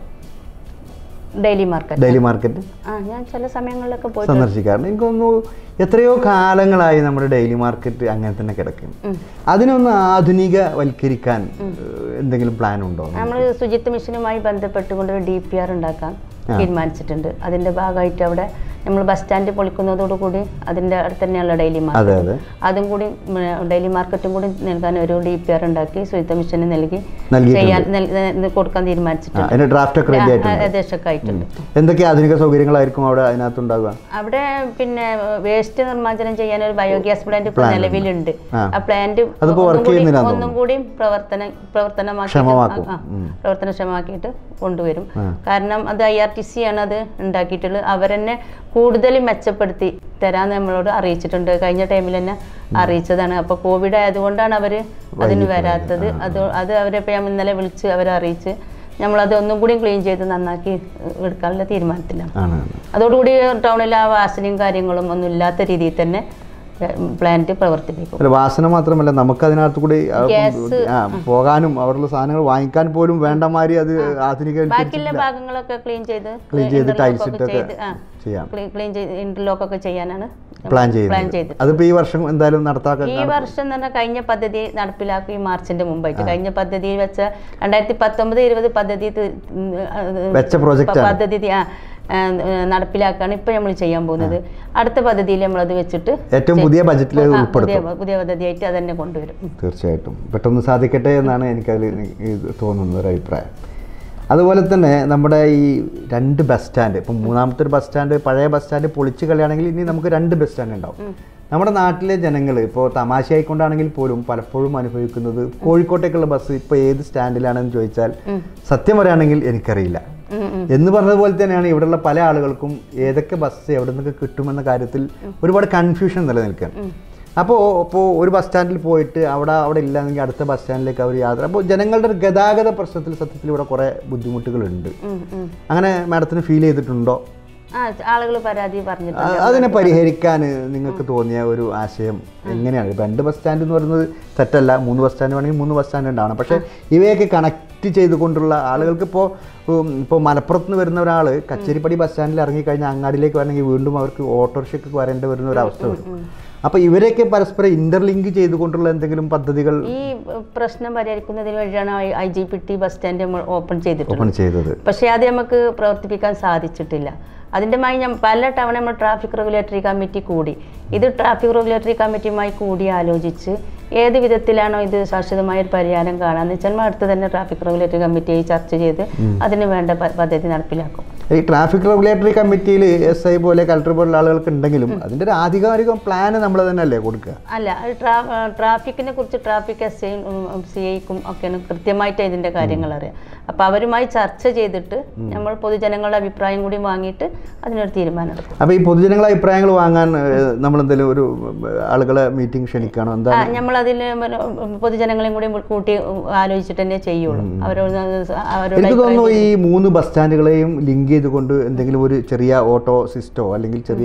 B: ഡെയിലി മാർക്കറ്റ്
A: ഡെയിലി മാർക്കറ്റ്
B: ആ ഞാൻ ചില സമയങ്ങളിലൊക്കെ പോയി
A: സന്ദർശിക്കാറുണ്ട് എനിക്ക് തോന്നുന്നു എത്രയോ കാലങ്ങളായി നമ്മുടെ ഡെയിലി മാർക്കറ്റ് അങ്ങനെ തന്നെ കിടക്കുന്നു അതിനൊന്ന് ആധുനികവൽക്കരിക്കാൻ ഏഹ്, എന്തെങ്കിലും പ്ലാൻ ഉണ്ടോ
B: നമ്മൾ ശുചിത്വ മിഷനുമായി ബന്ധപ്പെട്ടുകൊണ്ട് ഒരു ഡി പി ആർ ഉണ്ടാക്കാൻ തീരുമാനിച്ചിട്ടുണ്ട് അതിന്റെ ഭാഗമായിട്ട് അവിടെ നമ്മൾ ബസ് സ്റ്റാൻഡ് പൊളിക്കുന്നതോടുകൂടി അതിന്റെ അടുത്ത് തന്നെയുള്ള ഡെയിലി
A: അതെ
B: മാർക്കറ്റ്
A: അതെ
B: അതും കൂടി ഉം, ഡെയിലി മാർക്കറ്റും കൂടി നൽകാൻ ഒരു ഡി പി ആർ ഉണ്ടാക്കി ശുചിത്വ മിഷന് നൽകി
A: നൽകിയിട്ടുണ്ട്.
B: ചെയ്യാൻ നൽ- ഇത് കൊടുക്കാൻ
A: ആ,
B: തീരുമാനിച്ചിട്ടുണ്ട്
A: അതിന്റെ ഡ്രാഫ്റ്റ് ഒക്കെ റെഡി ആയിട്ടുണ്ട്
B: ഏകദേശമൊക്കെ ആയിട്ടുണ്ട്
A: എന്തൊക്കെ ആധുനിക സൗകര്യങ്ങളായിരിക്കും അവിടെ അതിനകത്തുണ്ടാകുക
B: അവിടെ പിന്നെ വേസ്റ്റ് നിർമ്മാർജ്ജനം ചെയ്യാൻ ഒരു ബയോഗ്യാസ് പ്ലാന്റ് ഇപ്പോൾ
A: Plant ഉണ്ട്.
B: നിലവിലുണ്ട്
A: ആ.
B: ആ പ്ലാന്റ്
A: അതിപ്പോ work
B: ഒന്നും കൂടി
A: ചെയ്യുന്നില്ലാന്ന്
B: ഒന്നും കൂടി പ്രവർത്തന പ്രവർത്തനമാക്കി
A: ക്ഷമമാക്കും.
B: പ്രവർത്തനക്ഷമമാക്കിയിട്ട് കൊണ്ടുവരും
A: ആ.
B: കാരണം അത് ഐ ആർ ടി സി ആണ് അത് ഉണ്ടാക്കിയിട്ടുള്ളത് അവരെന്നെ കൂടുതൽ മെച്ചപ്പെടുത്തി തരാൻ നമ്മളോട് അറിയിച്ചിട്ടുണ്ട് കഴിഞ്ഞ ടൈമിൽ തന്നെ അറിയിച്ചതാണ് അപ്പോൾ കോവിഡ് ആയതുകൊണ്ടാണ് അവർ അതിന് വരാത്തത് അത് അത് അവരെ ഇപ്പം ഞാൻ ഇന്നലെ വിളിച്ച് അവരെ അറിയിച്ച് നമ്മളത് ഒന്നും കൂടി ക്ലീൻ ചെയ്ത് നന്നാക്കി എടുക്കാനുള്ള തീരുമാനത്തിലാണ്
A: ആണ്
B: അതോടുകൂടി ടൗണിൽ ആ വാസനയും കാര്യങ്ങളും ഒന്നും ഇല്ലാത്ത രീതിയിൽ തന്നെ പ്ലാന്റ് പ്രവർത്തിപ്പിക്കും
A: അല്ല വാസന മാത്രമല്ല നമുക്ക് അതിനകത്ത് കൂടി ആ,
B: ഗ്യാസ്,
A: ആ, പോകാനും അവിടെയുള്ള സാധനങ്ങൾ വാങ്ങിക്കാൻ പോലും വേണ്ട മാതിരി അത് ആധുനിക
B: ബാക്കിയുള്ള ഭാഗങ്ങളൊക്കെ ക്ലീൻ ചെയ്ത്
A: Clean ചെയ്ത്
B: interlock
A: tiles
B: ഒക്കെ
A: ഇട്ടൊക്കെ
B: ചെയ്ത് ആ
A: ചെയ്യാം
B: ക്ലീൻ ചെയ്ത് ഇന്റർലോക്ക് ഒക്കെ ചെയ്യാനാണ്
A: പ്ലാൻ
B: പ്ലാൻ
A: ചെയ്യുന്നത്
B: ചെയ്ത്
A: അതിപ്പോ ഈ വർഷം എന്തായാലും നടത്താക്കാൻ
B: ഈ വർഷം തന്നെ കഴിഞ്ഞ പദ്ധതി നടപ്പിലാക്കി ഈ മാർച്ചിന്റെ മുമ്പായിട്ട് കഴിഞ്ഞ പദ്ധതി വെച്ച രണ്ടായിരത്തി പത്തൊമ്പത് ഇരുപത് പദ്ധതി തി- ഉം, അത്
A: വെച്ച project ആണ്.
B: പദ്ധതി ആ, ആ, നടപ്പിലാക്കാണ് ഇപ്പൊ നമ്മൾ ചെയ്യാൻ പോകുന്നത് അടുത്ത പദ്ധതിയിൽ നമ്മളത് വെച്ചിട്ട്
A: ഏറ്റവും പുതിയ ബജറ്റിൽ
B: ആ, പുതിയ
A: ഉൾപ്പെടുത്തും
B: പുതിയ പദ്ധതിയായിട്ട് അതന്നെ കൊണ്ടുവരും ഉം.
A: തീർച്ചയായിട്ടും പെട്ടെന്ന് സാധിക്കട്ടെ എന്നാണ് എനിക്കതിൽ ഇത് തോന്നുന്നത് ഒരു അഭിപ്രായം അതുപോലെ തന്നെ നമ്മുടെ ഈ രണ്ട് ബസ് സ്റ്റാൻഡ് ഇപ്പം മൂന്നാമത്തെ ഒരു ബസ് സ്റ്റാൻഡ് പഴയ ബസ് സ്റ്റാൻഡ് പൊളിച്ച് കളയാണെങ്കിൽ ഇനി നമുക്ക് രണ്ട് ബസ് സ്റ്റാൻഡ് ഉണ്ടാവും നമ്മുടെ നാട്ടിലെ ജനങ്ങൾ ഇപ്പോൾ തമാശയായിക്കൊണ്ടാണെങ്കിൽ പോലും പലപ്പോഴും അനുഭവിക്കുന്നത് കോഴിക്കോട്ടേക്കുള്ള ബസ് ഇപ്പോൾ ഏത് സ്റ്റാൻഡിലാണെന്ന് ചോദിച്ചാൽ സത്യം പറയുകയാണെങ്കിൽ എനിക്കറിയില്ല
B: ഉം, ഉം.
A: എന്ന് പറഞ്ഞതുപോലെ തന്നെയാണ് ഇവിടെയുള്ള പല ആളുകൾക്കും ഏതൊക്കെ ബസ് എവിടെ നിന്നൊക്കെ കിട്ടുമെന്ന കാര്യത്തിൽ ഒരുപാട് കൺഫ്യൂഷൻ നിലനിൽക്കുകയാണ് അപ്പോൾ ഇപ്പോൾ ഒരു ബസ് സ്റ്റാൻഡിൽ പോയിട്ട് അവിടെ അവിടെ ഇല്ലാന്നെങ്കിൽ അടുത്ത ബസ് സ്റ്റാൻഡിലേക്ക് അവർ യാത്ര അപ്പോൾ ജനങ്ങളുടെ ഒരു ഗതാഗത പ്രശ്നത്തിൽ സത്യത്തിൽ ഇവിടെ കുറേ ബുദ്ധിമുട്ടുകളുണ്ട്
B: ഉം, ഉം.
A: അങ്ങനെ മാഡത്തിന് ഫീൽ ചെയ്തിട്ടുണ്ടോ
B: ആ ആളുകൾ പരാതി പറഞ്ഞിട്ടുണ്ട്
A: അ- അതിനെ പരിഹരിക്കാൻ നിങ്ങൾക്ക് തോന്നിയ ഒരു ആശയം എങ്ങനെയാണ് ഇപ്പം രണ്ട് ബസ് സ്റ്റാൻഡ് എന്ന് പറയുന്നത് തെറ്റല്ല മൂന്ന് ബസ് സ്റ്റാൻഡ് വേണമെങ്കിൽ മൂന്ന് ബസ് സ്റ്റാൻഡ് ഉണ്ടാവണം പക്ഷേ ഇവയൊക്കെ കണക്ട് ചെയ്തുകൊണ്ടുള്ള ആളുകൾക്ക് ഇപ്പോൾ ഇപ്പോൾ മലപ്പുറത്ത് നിന്ന് വരുന്ന ഒരാൾ കച്ചേരിപ്പടി ബസ് സ്റ്റാൻഡിൽ ഇറങ്ങിക്കഴിഞ്ഞാൽ അങ്ങാടിയിലേക്ക് വരണമെങ്കിൽ വീണ്ടും അവർക്ക് ഓട്ടോറിക്ഷയ്ക്ക് വരേണ്ടി വരുന്ന ഒരു അവസ്ഥ വരും അപ്പോൾ ഇവരെയൊക്കെ പരസ്പരം ഇന്റർലിങ്ക് ചെയ്തുകൊണ്ടുള്ള എന്തെങ്കിലും പദ്ധതികൾ
B: ഈ പ്രശ്നം പരിഹരിക്കുന്നതിന് വേണ്ടിയാണ് I G P T bus stand നമ്മൾ ഓപ്പൺ ചെയ്തിട്ടുള്ളത്
A: ഓപ്പൺ ചെയ്തത്
B: പക്ഷേ അത് നമുക്ക് പ്രവർത്തിപ്പിക്കാൻ സാധിച്ചിട്ടില്ല അതിൻ്റെമായി ഞാൻ പല തവണ നമ്മൾ ട്രാഫിക് റെഗുലേറ്ററി കമ്മിറ്റി കൂടി ഇത് ട്രാഫിക് റെഗുലേറ്ററി കമ്മിറ്റിയുമായി കൂടി ആലോചിച്ച് ഏത് വിധത്തിലാണോ ഇത് ശാശ്വതമായ ഒരു പരിഹാരം കാണാന്ന് വെച്ചാൽ നമ്മൾ അടുത്ത് തന്നെ ട്രാഫിക് റെഗുലേറ്ററി കമ്മിറ്റിയായി ചർച്ച ചെയ്ത് അതിന് വേണ്ട പ- പദ്ധതി നടപ്പിലാക്കും
A: ഈ ട്രാഫിക് റെഗുലേറ്ററി കമ്മിറ്റിയിൽ എസ് ഐ പോലെ കളക്ടർ പോലുള്ള ആളുകൾക്ക് ഉണ്ടെങ്കിലും അതിൻ്റെ ഒരു ആധികാരിക പ്ലാന് നമ്മൾ തന്നെ അല്ലേ കൊടുക്കുക
B: അല്ല അത് ട്രാ ട്രാഫിക്കിനെ കുറിച്ച് ട്രാഫിക് എസ് ഐയും സി ഐക്കും ഒക്കെയാണ് കൃത്യമായിട്ട് ഇതിൻ്റെ കാര്യങ്ങൾ അറിയാം അപ്പോൾ അവരുമായി ചർച്ച ചെയ്തിട്ട് നമ്മൾ പൊതുജനങ്ങളുടെ അഭിപ്രായം കൂടി വാങ്ങിയിട്ട് അതിനൊരു തീരുമാനം എടുക്കും
A: അപ്പോൾ ഈ പൊതുജനങ്ങളെ അഭിപ്രായങ്ങൾ വാങ്ങാൻ നമ്മൾ എന്തെങ്കിലും ഒരു ഏഹ്, ആളുകളെ മീറ്റിംഗ് ക്ഷണിക്കണോ എന്താ
B: ആ, നമ്മളതിൽ പൊതുജനങ്ങളെയും കൂടി കൂട്ടി ആലോചിച്ചിട്ട് തന്നെ ചെയ്യുള്ളൂ അവരോട് അവരോട്
A: എനിക്ക് തോന്നുന്നു ഈ മൂന്ന് ബസ് സ്റ്റാൻഡുകളെയും ലിങ്ക് ചെയ്തുകൊണ്ട് എന്തെങ്കിലും ഒരു ചെറിയ ഓട്ടോ സിസ്റ്റോ അല്ലെങ്കിൽ ചെറിയ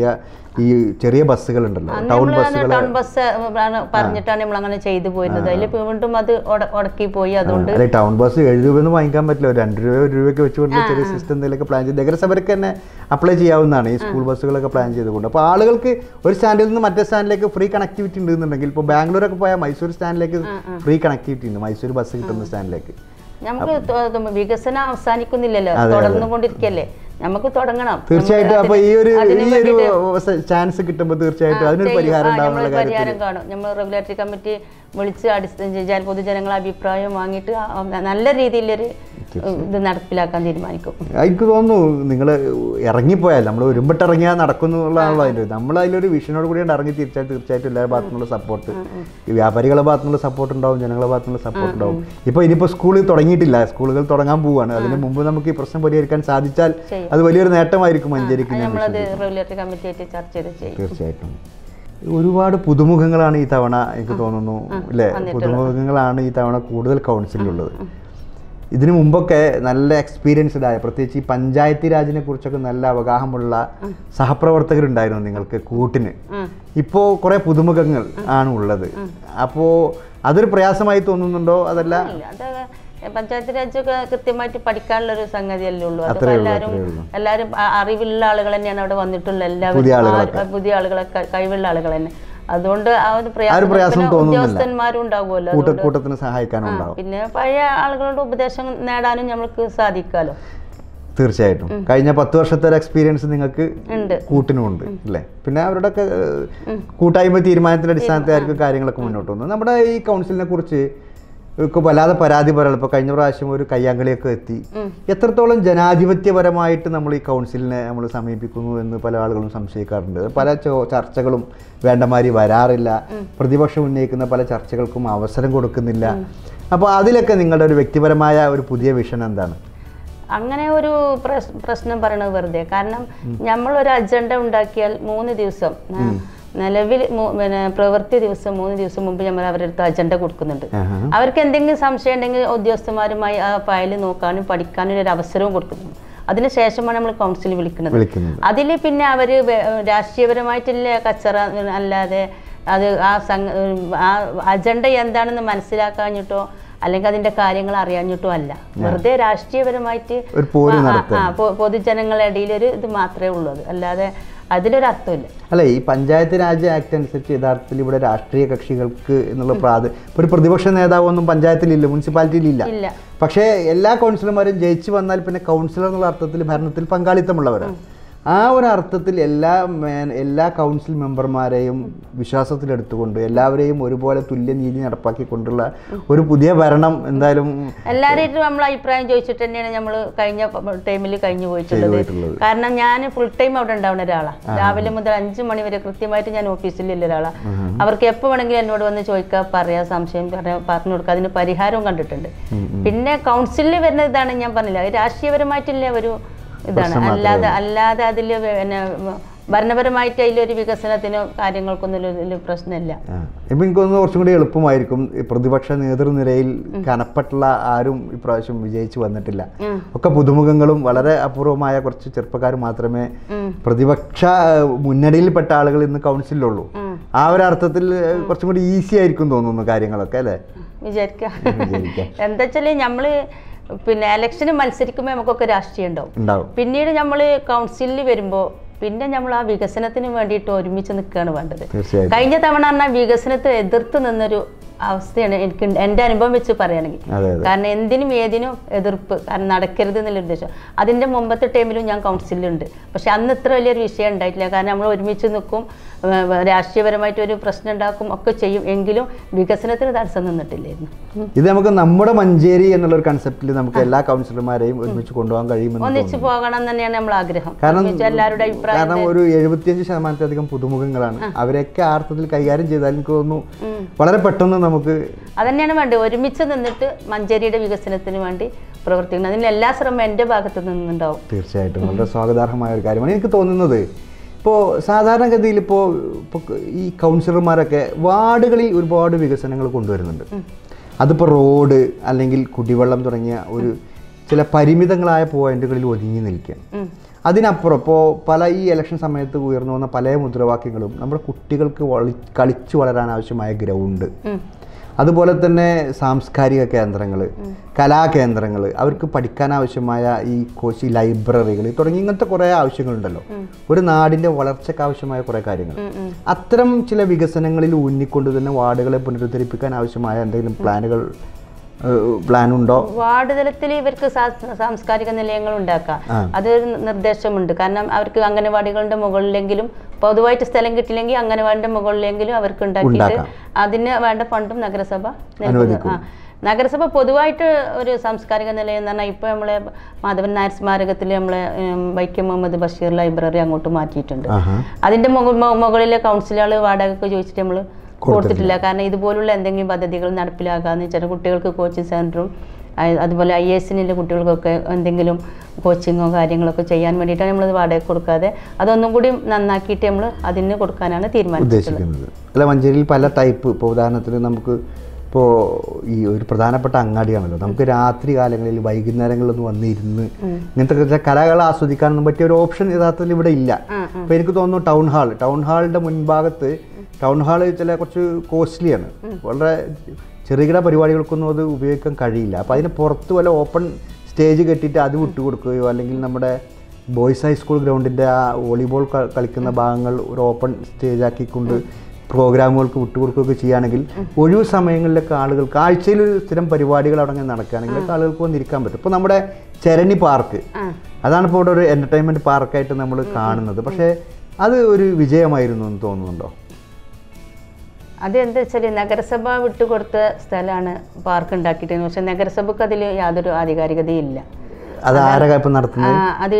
A: ഈ ചെറിയ ബസ്സുകളുണ്ടല്ലോ
B: അന്ന്
A: ടൗൺ
B: നമ്മള്
A: ബസ്സുകൾ
B: ടൗൺ ബസ് ആണ് പറഞ്ഞിട്ടാണ് നമ്മൾ അങ്ങനെ ചെയ്തു പോയിരുന്നത് അതിൽ വീണ്ടും അത് ഉട- ഉടക്കി പോയി അതുകൊണ്ട്
A: അല്ലെ ടൗൺ ബസ് ഏഴ് രൂപയൊന്നും വാങ്ങിക്കാൻ പറ്റില്ല ഒരു രണ്ട് രൂപ ഒരു രൂപയൊക്കെ വെച്ചുകൊണ്ട് ചെറിയ സിസ്റ്റം എന്തെങ്കിലുമൊക്കെ പ്ലാൻ ചെയ്ത് നഗരസഭയ്ക്ക് തന്നെ അപ്ലൈ ചെയ്യാവുന്നതാണ് ഈ സ്കൂൾ ബസ്സുകളൊക്കെ പ്ലാൻ ചെയ്തുകൊണ്ട് അപ്പോൾ ആളുകൾക്ക് ഒരു സ്റ്റാൻഡിൽ നിന്ന് മറ്റേ സ്റ്റാൻഡിലേക്ക് ഫ്രീ കണക്ടിവിറ്റി ഉണ്ടെന്നുണ്ടെങ്കിൽ ഇപ്പോൾ ബാംഗ്ലൂരൊക്കെ പോയാൽ മൈസൂർ സ്റ്റാൻഡിലേക്ക് ഫ്രീ കണക്ടിവിറ്റി ഉണ്ട് മൈസൂർ ബസ് കിട്ടുന്ന സ്റ്റാൻഡിലേക്ക്
B: നമുക്ക് ത- ത- വികസനം അവസാനിക്കുന്നില്ലല്ലോ തുടർന്നുകൊണ്ടിരിക്കല്ലേ നമുക്ക് തുടങ്ങണം
A: തീർച്ചയായിട്ടും
B: നമ്മൾ
A: അപ്പോൾ ഈ ഒരു
B: അതിന്
A: ഈ ഒരു
B: വേണ്ടിയിട്ട്
A: ചാൻസ് കിട്ടുമ്പോൾ തീർച്ചയായിട്ടും അതിനൊരു
B: ചെയ്യും.
A: പരിഹാരം
B: ആ,
A: ഉണ്ടാവുന്നുള്ള
B: നമ്മള്
A: കാര്യത്തിൽ
B: പരിഹാരം കാണും നമ്മൾ റെഗുലേറ്ററി കമ്മിറ്റി വിളിച്ച് അടിസ്ഥ പൊതുജനങ്ങളെ അഭിപ്രായം വാങ്ങിയിട്ട് ആ, നല്ല രീതിയിലൊരു ഇത് നടപ്പിലാക്കാൻ തീരുമാനിക്കും
A: എനിക്ക് തോന്നുന്നു നിങ്ങൾ ഇറങ്ങിപ്പോയാൽ നമ്മൾ ഒരുമ്പിട്ട് ഇറങ്ങിയാൽ നടക്കുന്നുള്ളതാണല്ലോ അതിൻ്റെ നമ്മൾ അതിലൊരു വിഷനോട് കൂടിയാണ് ഇറങ്ങി തിരിച്ചാൽ തീർച്ചയായിട്ടും എല്ലാവരുടെ ഭാഗത്തു നിന്നുള്ള സപ്പോർട്ട് ഈ വ്യാപാരികളുടെ ഭാഗത്തു നിന്നുള്ള സപ്പോർട്ട് ഉണ്ടാവും ജനങ്ങളുടെ ഭാഗത്തു നിന്നുള്ള സപ്പോർട്ട് ഉണ്ടാവും ഇപ്പോൾ ഇനിയിപ്പോൾ സ്കൂളിൽ തുടങ്ങിയിട്ടില്ല സ്കൂളുകൾ തുടങ്ങാൻ പോവുകയാണ് അതിന് മുമ്പ് നമുക്ക് ഈ പ്രശ്നം പരിഹരിക്കാൻ സാധിച്ചാൽ
B: ചെയ്യും.
A: അത് വലിയൊരു നേട്ടമായിരിക്കും മഞ്ചേരിക്ക് ഞാൻ
B: നമ്മളത് റെഗുലേറ്ററി കമ്മിറ്റി ആയിട്ട് ചർച്ച ചെയ്ത് ചെയ്യും
A: തീർച്ചയായിട്ടും ഒരുപാട് പുതുമുഖങ്ങളാണ് ഈ തവണ എനിക്ക് തോന്നുന്നു അല്ലേ പുതുമുഖങ്ങളാണ് ഈ തവണ കൂടുതൽ കൗൺസിലുള്ളത് ഇതിനു മുമ്പൊക്കെ നല്ല എക്സ്പീരിയൻസ്ഡ് ആയ പ്രത്യേകിച്ച് ഈ പഞ്ചായത്തി രാജിനെ കുറിച്ചൊക്കെ നല്ല അവഗാഹമുള്ള സഹപ്രവർത്തകരുണ്ടായിരുന്നു നിങ്ങൾക്ക് കൂട്ടിന്
B: ഉം.
A: ഇപ്പോൾ കുറേ പുതുമുഖങ്ങൾ ആണ് ഉള്ളത് അപ്പോൾ അതൊരു പ്രയാസമായി തോന്നുന്നുണ്ടോ അതല്ല
B: ഇല്ല, അത് പഞ്ചായത്ത് രാജൊക്കെ കൃത്യമായിട്ട് പഠിക്കാനുള്ള ഒരു സംഗതിയല്ലേ ഉള്ളൂ അതിപ്പോ
A: അത്രേ ഉള്ളൂ,
B: എല്ലാവരും
A: അത്രേ ഉള്ളൂ.
B: എല്ലാവരും ആ- അറിവുള്ള ആളുകൾ തന്നെയാണ് അവിടെ വന്നിട്ടുള്ള എല്ലാവരും
A: പുതിയ ആളുകളൊക്കെ.
B: ആ- പുതിയ ആളുകളൊക്കെ കഴിവുള്ള ആളുകൾ തന്നെ അതുകൊണ്ട് ആ ഒരു
A: ആ
B: പ്രയാസം
A: ഒരു പ്രയാസം
B: പിന്നെ
A: തോന്നുന്നില്ല.
B: ഉദ്യോഗസ്ഥന്മാരും ഉണ്ടാവുമല്ലോ
A: കൂട്ട
B: അതുകൊണ്ട്
A: കൂട്ടത്തിന് സഹായിക്കാനും
B: ആ,
A: ഉണ്ടാവും
B: പിന്നെ പഴയ ആളുകളുടെ ഉപദേശം നേടാനും നമുക്ക് സാധിക്കാലോ
A: തീർച്ചയായിട്ടും കഴിഞ്ഞ പത്ത് വർഷത്തെ ഒരു എക്സ്പീരിയൻസ് നിങ്ങൾക്ക്
B: ഉണ്ട്
A: കൂട്ടിനുമുണ്ട് അല്ലേ പിന്നെ അവരുടെയൊക്കെ ഏഹ്, കൂട്ടായ്മ തീരുമാനത്തിന്റെ അടിസ്ഥാനത്തിലായിരിക്കും കാര്യങ്ങളൊക്കെ മുന്നോട്ട് പോകുന്നത് നമ്മുടെ ഈ കൗൺസിലിനെ കുറിച്ച് ഒക്കെ വല്ലാതെ പരാതി പറയാം ഇപ്പോൾ കഴിഞ്ഞ പ്രാവശ്യം ഒരു കയ്യാങ്കളിയൊക്കെ എത്തി എത്രത്തോളം ജനാധിപത്യപരമായിട്ട് നമ്മൾ ഈ കൗൺസിലിനെ നമ്മൾ സമീപിക്കുന്നു എന്ന് പല ആളുകളും സംശയിക്കാറുണ്ട് പല ചോ- ചർച്ചകളും വേണ്ടമാതിരി വരാറില്ല പ്രതിപക്ഷം ഉന്നയിക്കുന്ന പല ചർച്ചകൾക്കും അവസരം കൊടുക്കുന്നില്ല അപ്പോൾ അതിലൊക്കെ നിങ്ങളുടെ ഒരു വ്യക്തിപരമായ ഒരു പുതിയ വിഷൻ എന്താണ്
B: അങ്ങനെ ഒരു പ്രശ്- പ്രശ്നം പറയണത് വെറുതെ കാരണം നമ്മൾ ഒരു അജണ്ട ഉണ്ടാക്കിയാൽ മൂന്ന് ദിവസം ആ, നിലവിൽ മൂ- പിന്നെ പ്രവൃത്തി ദിവസം മൂന്ന് ദിവസം മുമ്പ് നമ്മൾ അവരുടെ അടുത്ത് അജണ്ട കൊടുക്കുന്നുണ്ട്
A: ആഹാ.
B: അവർക്ക് എന്തെങ്കിലും സംശയം ഉണ്ടെങ്കിൽ ഉദ്യോഗസ്ഥന്മാരുമായി ആ ഫയൽ നോക്കാനും പഠിക്കാനും ഒരു അവസരവും കൊടുക്കുന്നു അതിനുശേഷമാണ് നമ്മൾ കൗൺസിൽ വിളിക്കുന്നത്
A: വിളിക്കുന്നത്
B: അതിൽ പിന്നെ അവർ രാഷ്ട്രീയപരമായിട്ടുള്ള കച്ചറ അല്ലാതെ അത് ആ സംഘ ആ അജണ്ട എന്താണെന്ന് മനസ്സിലാക്കാഞ്ഞിട്ടോ അല്ലെങ്കിൽ അതിന്റെ കാര്യങ്ങൾ അറിയാഞ്ഞിട്ടോ അല്ല വെറുതെ രാഷ്ട്രീയപരമായിട്ട്
A: ഒരു പോര്
B: ആ, ആ,
A: നടത്തുക.
B: ആ, പൊ- പൊതുജനങ്ങളുടെ ഇടയിൽ ഒരു ഇത് മാത്രമേ ഉള്ളൂ അത് അല്ലാതെ അതിലൊരു അർത്ഥമില്ല
A: അല്ല ഈ പഞ്ചായത്ത് രാജ് ആക്ട് അനുസരിച്ച് യഥാർത്ഥത്തിൽ ഇവിടെ രാഷ്ട്രീയ കക്ഷികൾക്ക് എന്നുള്ള പ്രാത് ഇപ്പൊ ഒരു പ്രതിപക്ഷ നേതാവൊന്നും പഞ്ചായത്തിലില്ല മുനിസിപ്പാലിറ്റിയിലില്ല
B: ഇല്ല
A: പക്ഷേ എല്ലാ കൗൺസിലർമാരും ജയിച്ചു വന്നാൽ പിന്നെ കൗൺസിലർ എന്നുള്ള അർത്ഥത്തിൽ ഭരണത്തിൽ പങ്കാളിത്തമുള്ളവരാണ് ആ ഒരു അർത്ഥത്തിൽ എല്ലാ മേ- എല്ലാ കൗൺസിൽ മെമ്പർമാരെയും വിശ്വാസത്തിലെടുത്തുകൊണ്ട് എല്ലാവരെയും ഒരുപോലെ തുല്യനീതി നടപ്പാക്കിക്കൊണ്ടുള്ള ഒരു പുതിയ ഭരണം എന്തായാലും
B: എല്ലാവരും നമ്മൾ അഭിപ്രായം ചോദിച്ചിട്ട് തന്നെയാണ് നമ്മൾ കഴിഞ്ഞ ടൈമിൽ കഴിഞ്ഞു പോയിട്ടുള്ളത്
A: പോയിട്ടുള്ളത്.
B: കാരണം ഞാൻ ഫുൾ ടൈം അവിടെ ഉണ്ടാവുന്ന ഒരാളാണ് രാവിലെ മുതൽ അഞ്ച് മണി വരെ കൃത്യമായിട്ട് ഞാൻ ഓഫീസിലുള്ള ഒരാളാണ് അവർക്ക് എപ്പോൾ വേണമെങ്കിലും എന്നോട് വന്ന് ചോദിക്കാം പറയാം സംശയം പറയാം പറഞ്ഞു കൊടുക്കാം അതിന് പരിഹാരവും കണ്ടിട്ടുണ്ട് പിന്നെ കൗൺസിലിൽ വരുന്ന ഇതാണ് ഞാൻ പറഞ്ഞില്ല അത് രാഷ്ട്രീയപരമായിട്ടുള്ള ഒരു ഇതാണ് അല്ലാതെ അല്ലാതെ അതിൽ പിന്നെ ഭരണപരമായിട്ട് അതിലൊരു വികസനത്തിനോ കാര്യങ്ങൾക്കൊന്നും ഒരു ഇതില് പ്രശ്നമില്ല
A: ആ. ഇപ്പൊ എനിക്ക് തോന്നുന്നു കുറച്ചും കൂടി എളുപ്പമായിരിക്കും ഈ പ്രതിപക്ഷ നേതൃനിരയിൽ കനപ്പെട്ടുള്ള ആരും ഇപ്രാവശ്യം വിജയിച്ചു വന്നിട്ടില്ല
B: ഉം.
A: ഒക്കെ പുതുമുഖങ്ങളും വളരെ അപൂർവമായ കുറച്ച് ചെറുപ്പക്കാർ മാത്രമേ
B: ഉം.
A: പ്രതിപക്ഷ ഏഹ്, മുന്നണിയിൽപ്പെട്ട ആളുകൾ ഇന്ന് കൗൺസിലുള്ളൂ
B: ഉം.
A: ആ ഒരു അർത്ഥത്തിൽ ഏഹ്, കുറച്ചും കൂടി ഈസി ആയിരിക്കും തോന്നുന്നു കാര്യങ്ങളൊക്കെ അല്ലേ
B: വിചാരിക്കാം
A: വിചാരിക്കാം.
B: എന്താ വെച്ചാല് നമ്മള് പിന്നെ ഇലക്ഷന് മത്സരിക്കുമ്പോൾ നമുക്കൊക്കെ രാഷ്ട്രീയം ഉണ്ടാവും
A: ഉണ്ടാവും
B: പിന്നീട് നമ്മൾ കൗൺസിലിൽ വരുമ്പോൾ പിന്നെ നമ്മൾ ആ വികസനത്തിന് വേണ്ടിയിട്ട് ഒരുമിച്ച് നിൽക്കുകയാണ് വേണ്ടത്
A: തീർച്ചയായിട്ടും
B: കഴിഞ്ഞ തവണ പറഞ്ഞാൽ വികസനത്തെ എതിർത്ത് നിന്നൊരു അവസ്ഥയാണ് എനിക്ക് എൻ്റെ അനുഭവം വെച്ച് പറയുകയാണെങ്കിൽ
A: അതെ അതെ
B: കാരണം എന്തിനും ഏതിനും എതിർപ്പ് കാരണം നടക്കരുത് എന്നുള്ള ഉദ്ദേശം അതിൻ്റെ മുമ്പത്തെ ടൈമിലും ഞാൻ കൗൺസിലുണ്ട് പക്ഷെ അന്ന് ഇത്ര വലിയൊരു വിഷയം ഉണ്ടായിട്ടില്ല കാരണം നമ്മൾ ഒരുമിച്ച് നിൽക്കും ഏർ രാഷ്ട്രീയപരമായിട്ട് ഒരു പ്രശ്നം ഉണ്ടാക്കും ഒക്കെ ചെയ്യും എങ്കിലും വികസനത്തിന് തടസ്സം നിന്നിട്ടില്ലായിരുന്നു ഉം.
A: ഇത് നമുക്ക് നമ്മുടെ മഞ്ചേരി എന്നുള്ള ഒരു കൺസെപ്റ്റിൽ നമുക്ക് എല്ലാ കൗൺസിലർമാരെയും ഒരുമിച്ച് കൊണ്ടുപോകാൻ കഴിയുമെന്ന്
B: ഒന്നിച്ച്
A: തോന്നുന്നു
B: പോകണം എന്ന് തന്നെയാണ് നമ്മൾ ആഗ്രഹം
A: കാരണം
B: ഒരുമിച്ച് എല്ലാവരുടെ അഭിപ്രായം
A: കാരണം ഒരു എഴുപത്തിയഞ്ച് ശതമാനത്തിലധികം പുതുമുഖങ്ങളാണ് അവരെയൊക്കെ ആ അർത്ഥത്തിൽ കൈകാര്യം ചെയ്താൽ എനിക്ക് തോന്നുന്നു
B: ഉം.
A: വളരെ പെട്ടെന്ന് നമുക്ക്
B: അതന്നെയാണ് വേണ്ടത് ഒരുമിച്ച് നിന്നിട്ട് മഞ്ചേരിയുടെ വികസനത്തിന് വേണ്ടി പ്രവർത്തിക്കണം അതിന് എല്ലാ ശ്രമം എൻ്റെ ഭാഗത്ത് നിന്നുണ്ടാവും
A: തീർച്ചയായിട്ടും വളരെ സ്വാഗതാർഹമായ ഒരു കാര്യമാണ് എനിക്ക് തോന്നുന്നത് ഇപ്പോൾ സാധാരണഗതിയിൽ ഇപ്പോൾ ഇപ്പോൾ ഈ കൗൺസിലർമാരൊക്കെ വാർഡുകളിൽ ഒരുപാട് വികസനങ്ങൾ കൊണ്ടുവരുന്നുണ്ട് അതിപ്പോൾ റോഡ് അല്ലെങ്കിൽ കുടിവെള്ളം തുടങ്ങിയ ഒരു ചില പരിമിതങ്ങളായ പോയിന്റുകളിൽ ഒതുങ്ങി നിൽക്കുക
B: ഉം.
A: അതിനപ്പുറം ഇപ്പോൾ പല ഈ ഇലക്ഷൻ സമയത്ത് ഉയർന്നു വന്ന പല മുദ്രാവാക്യങ്ങളും നമ്മുടെ കുട്ടികൾക്ക് വളി കളിച്ചു വളരാൻ ആവശ്യമായ ഗ്രൗണ്ട്
B: ഉം.
A: അതുപോലെ തന്നെ സാംസ്കാരിക കേന്ദ്രങ്ങൾ കലാകേന്ദ്രങ്ങൾ അവർക്ക് പഠിക്കാൻ ആവശ്യമായ ഈ കോച്ചി ലൈബ്രറികൾ തുടങ്ങി ഇങ്ങനത്തെ കുറേ ആവശ്യങ്ങളുണ്ടല്ലോ ഒരു നാടിൻ്റെ വളർച്ചയ്ക്ക് ആവശ്യമായ കുറേ കാര്യങ്ങൾ
B: ഉം, ഉം.
A: അത്തരം ചില വികസനങ്ങളിൽ ഊന്നിക്കൊണ്ട് തന്നെ വാർഡുകളെ പുനരുദ്ധരിപ്പിക്കാൻ ആവശ്യമായ എന്തെങ്കിലും പ്ലാനുകൾ പ്ലാൻ ഉണ്ടോ
B: വാർഡ് തലത്തിൽ ഇവർക്ക് സാ- സാംസ്കാരിക നിലയങ്ങൾ ഉണ്ടാക്കാം
A: ആ.
B: അതൊരു നിർദ്ദേശമുണ്ട് കാരണം അവർക്ക് അംഗനവാടികളുടെ മുകളിലെങ്കിലും പൊതുവായിട്ട് സ്ഥലം കിട്ടില്ലെങ്കിൽ അംഗനവാടിന്റെ മുകളിലെങ്കിലും അവർക്ക് ഉണ്ടാക്കിയിട്ട്
A: ഉണ്ടാക്കാം.
B: അതിന് വേണ്ട ഫണ്ടും നഗരസഭ നൽകുന്നു.
A: അനുവദിക്കും.
B: ആ. നഗരസഭ പൊതുവായിട്ട് ഒരു സാംസ്കാരിക നിലയം എന്ന് പറഞ്ഞാൽ ഇപ്പോൾ നമ്മളെ മാധവൻ നായർ സ്മാരകത്തിൽ നമ്മളെ ഉം, വൈക്കം മുഹമ്മദ് ബഷീർ ലൈബ്രറി അങ്ങോട്ട് മാറ്റിയിട്ടുണ്ട്
A: ആഹാ
B: അതിന്റെ മുക- മു- മുകളിലെ കൗൺസിലുകൾ വാടകയ്ക്ക് ചോദിച്ചിട്ട് നമ്മൾ കൊടുത്തിട്ടില്ല കാരണം ഇതുപോലുള്ള എന്തെങ്കിലും പദ്ധതികൾ നടപ്പിലാക്കാന്ന് വെച്ചാൽ കുട്ടികൾക്ക് കോച്ചിങ് സെൻറ്ററും അതുപോലെ ഐ എസിനുള്ള കുട്ടികൾക്കൊക്കെ എന്തെങ്കിലും കോച്ചിങ്ങോ കാര്യങ്ങളൊക്കെ ചെയ്യാൻ വേണ്ടിയിട്ടാണ് നമ്മളത് വാടക കൊടുക്കാതെ അതൊന്നും കൂടി നന്നാക്കിയിട്ട് നമ്മൾ അതിന് കൊടുക്കാനാണ് തീരുമാനിച്ചിട്ടുള്ളത്
A: ഉദ്ദേശിക്കുന്നത് അല്ല മഞ്ചേരിയിൽ പല ടൈപ്പ് ഇപ്പോൾ ഉദാഹരണത്തിന് നമുക്ക് ഇപ്പോൾ ഈ ഒരു പ്രധാനപ്പെട്ട അങ്ങാടിയാണല്ലോ നമുക്ക് രാത്രി കാലങ്ങളിൽ വൈകുന്നേരങ്ങളിലൊന്നും വന്നിരുന്ന് ഇങ്ങനത്തെ ചില കലകൾ ആസ്വദിക്കാനൊന്നും പറ്റിയ ഒരു ഓപ്ഷൻ യഥാർത്ഥത്തിൽ ഇവിടെ ഇല്ല
B: ആ,
A: അപ്പോൾ എനിക്ക് തോന്നുന്നു ടൗൺ ഹാൾ ടൗൺ ഹാളിൻ്റെ മുൻഭാഗത്ത് ടൗൺ ഹാൾ ചില കുറച്ച് കോസ്റ്റ്ലിയാണ് വളരെ ചെറുകിട പരിപാടികൾക്കൊന്നും അത് ഉപയോഗിക്കാൻ കഴിയില്ല അപ്പോൾ അതിന് പുറത്ത് വല്ല ഓപ്പൺ സ്റ്റേജ് കെട്ടിയിട്ട് അത് വിട്ടുകൊടുക്കുകയോ അല്ലെങ്കിൽ നമ്മുടെ ബോയ്സ് ഹൈസ്കൂൾ ഗ്രൗണ്ടിൻ്റെ ആ വോളിബോൾ ക- കളിക്കുന്ന ഭാഗങ്ങൾ ഒരു ഓപ്പൺ സ്റ്റേജ് ആക്കിക്കൊണ്ട് പ്രോഗ്രാമുകൾക്ക് വിട്ടുകൊടുക്കുകയൊക്കെ ചെയ്യുകയാണെങ്കിൽ ഒഴിവ് സമയങ്ങളിലൊക്കെ ആളുകൾക്ക് ആഴ്ചയിൽ ഒരു സ്ഥിരം പരിപാടികൾ അവിടെ അങ്ങനെ നടക്കുകയാണെങ്കിൽ ആളുകൾക്ക് വന്നിരിക്കാൻ പറ്റും ഇപ്പോൾ നമ്മുടെ ചരണി പാർക്ക്
B: ആ
A: അതാണ് ഇപ്പോൾ ഇവിടെ ഒരു എൻ്റർടൈൻമെൻറ്റ് പാർക്കായിട്ട് നമ്മൾ കാണുന്നത് പക്ഷേ അത് ഒരു വിജയമായിരുന്നു എന്ന് തോന്നുന്നുണ്ടോ
B: അത് എന്താ വെച്ചാൽ നഗരസഭ വിട്ടുകൊടുത്ത സ്ഥലമാണ് പാർക്ക് ഉണ്ടാക്കിയിട്ട് പക്ഷെ നഗരസഭക്ക് അതിൽ യാതൊരു ആധികാരികതയും ഇല്ല
A: അത് ആരാ ഇപ്പം നടത്തുന്നത്
B: ആ, അത്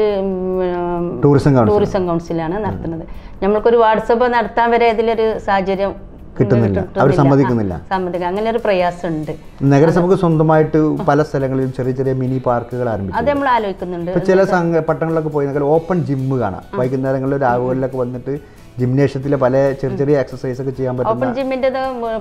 B: ഉം,
A: ടൂറിസം കൗൺസിൽ
B: ടൂറിസം കൗൺസിലാണ് നടത്തുന്നത് നമ്മൾക്കൊരു വാട്സപ്പ് നടത്താൻ വരെ ഇതിലൊരു സാഹചര്യം
A: കിട്ടുന്നില്ല. അവര് സമ്മതിക്കുന്നില്ല.
B: സമ്മതിക്കുക അങ്ങനെ ഒരു പ്രയാസമുണ്ട്
A: നഗരസഭയ്ക്ക് സ്വന്തമായിട്ട് പല സ്ഥലങ്ങളിലും ചെറിയ ചെറിയ മിനി പാർക്കുകൾ ആരംഭിച്ചു
B: അത് നമ്മൾ ആലോചിക്കുന്നുണ്ട്
A: ഇപ്പൊ ചില സംഘ പട്ടണങ്ങളിലൊക്കെ പോയി നോക്കിയാൽ ഓപ്പൺ ജിമ്മ് കാണാം വൈകുന്നേരങ്ങളിൽ രാവുകളിലൊക്കെ വന്നിട്ട് ജിംനേഷ്യത്തിലെ പല ചെറിയ ചെറിയ എക്സസൈസ് ഒക്കെ ചെയ്യാൻ പറ്റുന്ന
B: ഓപ്പൺ ജിമ്മിൻ്റെ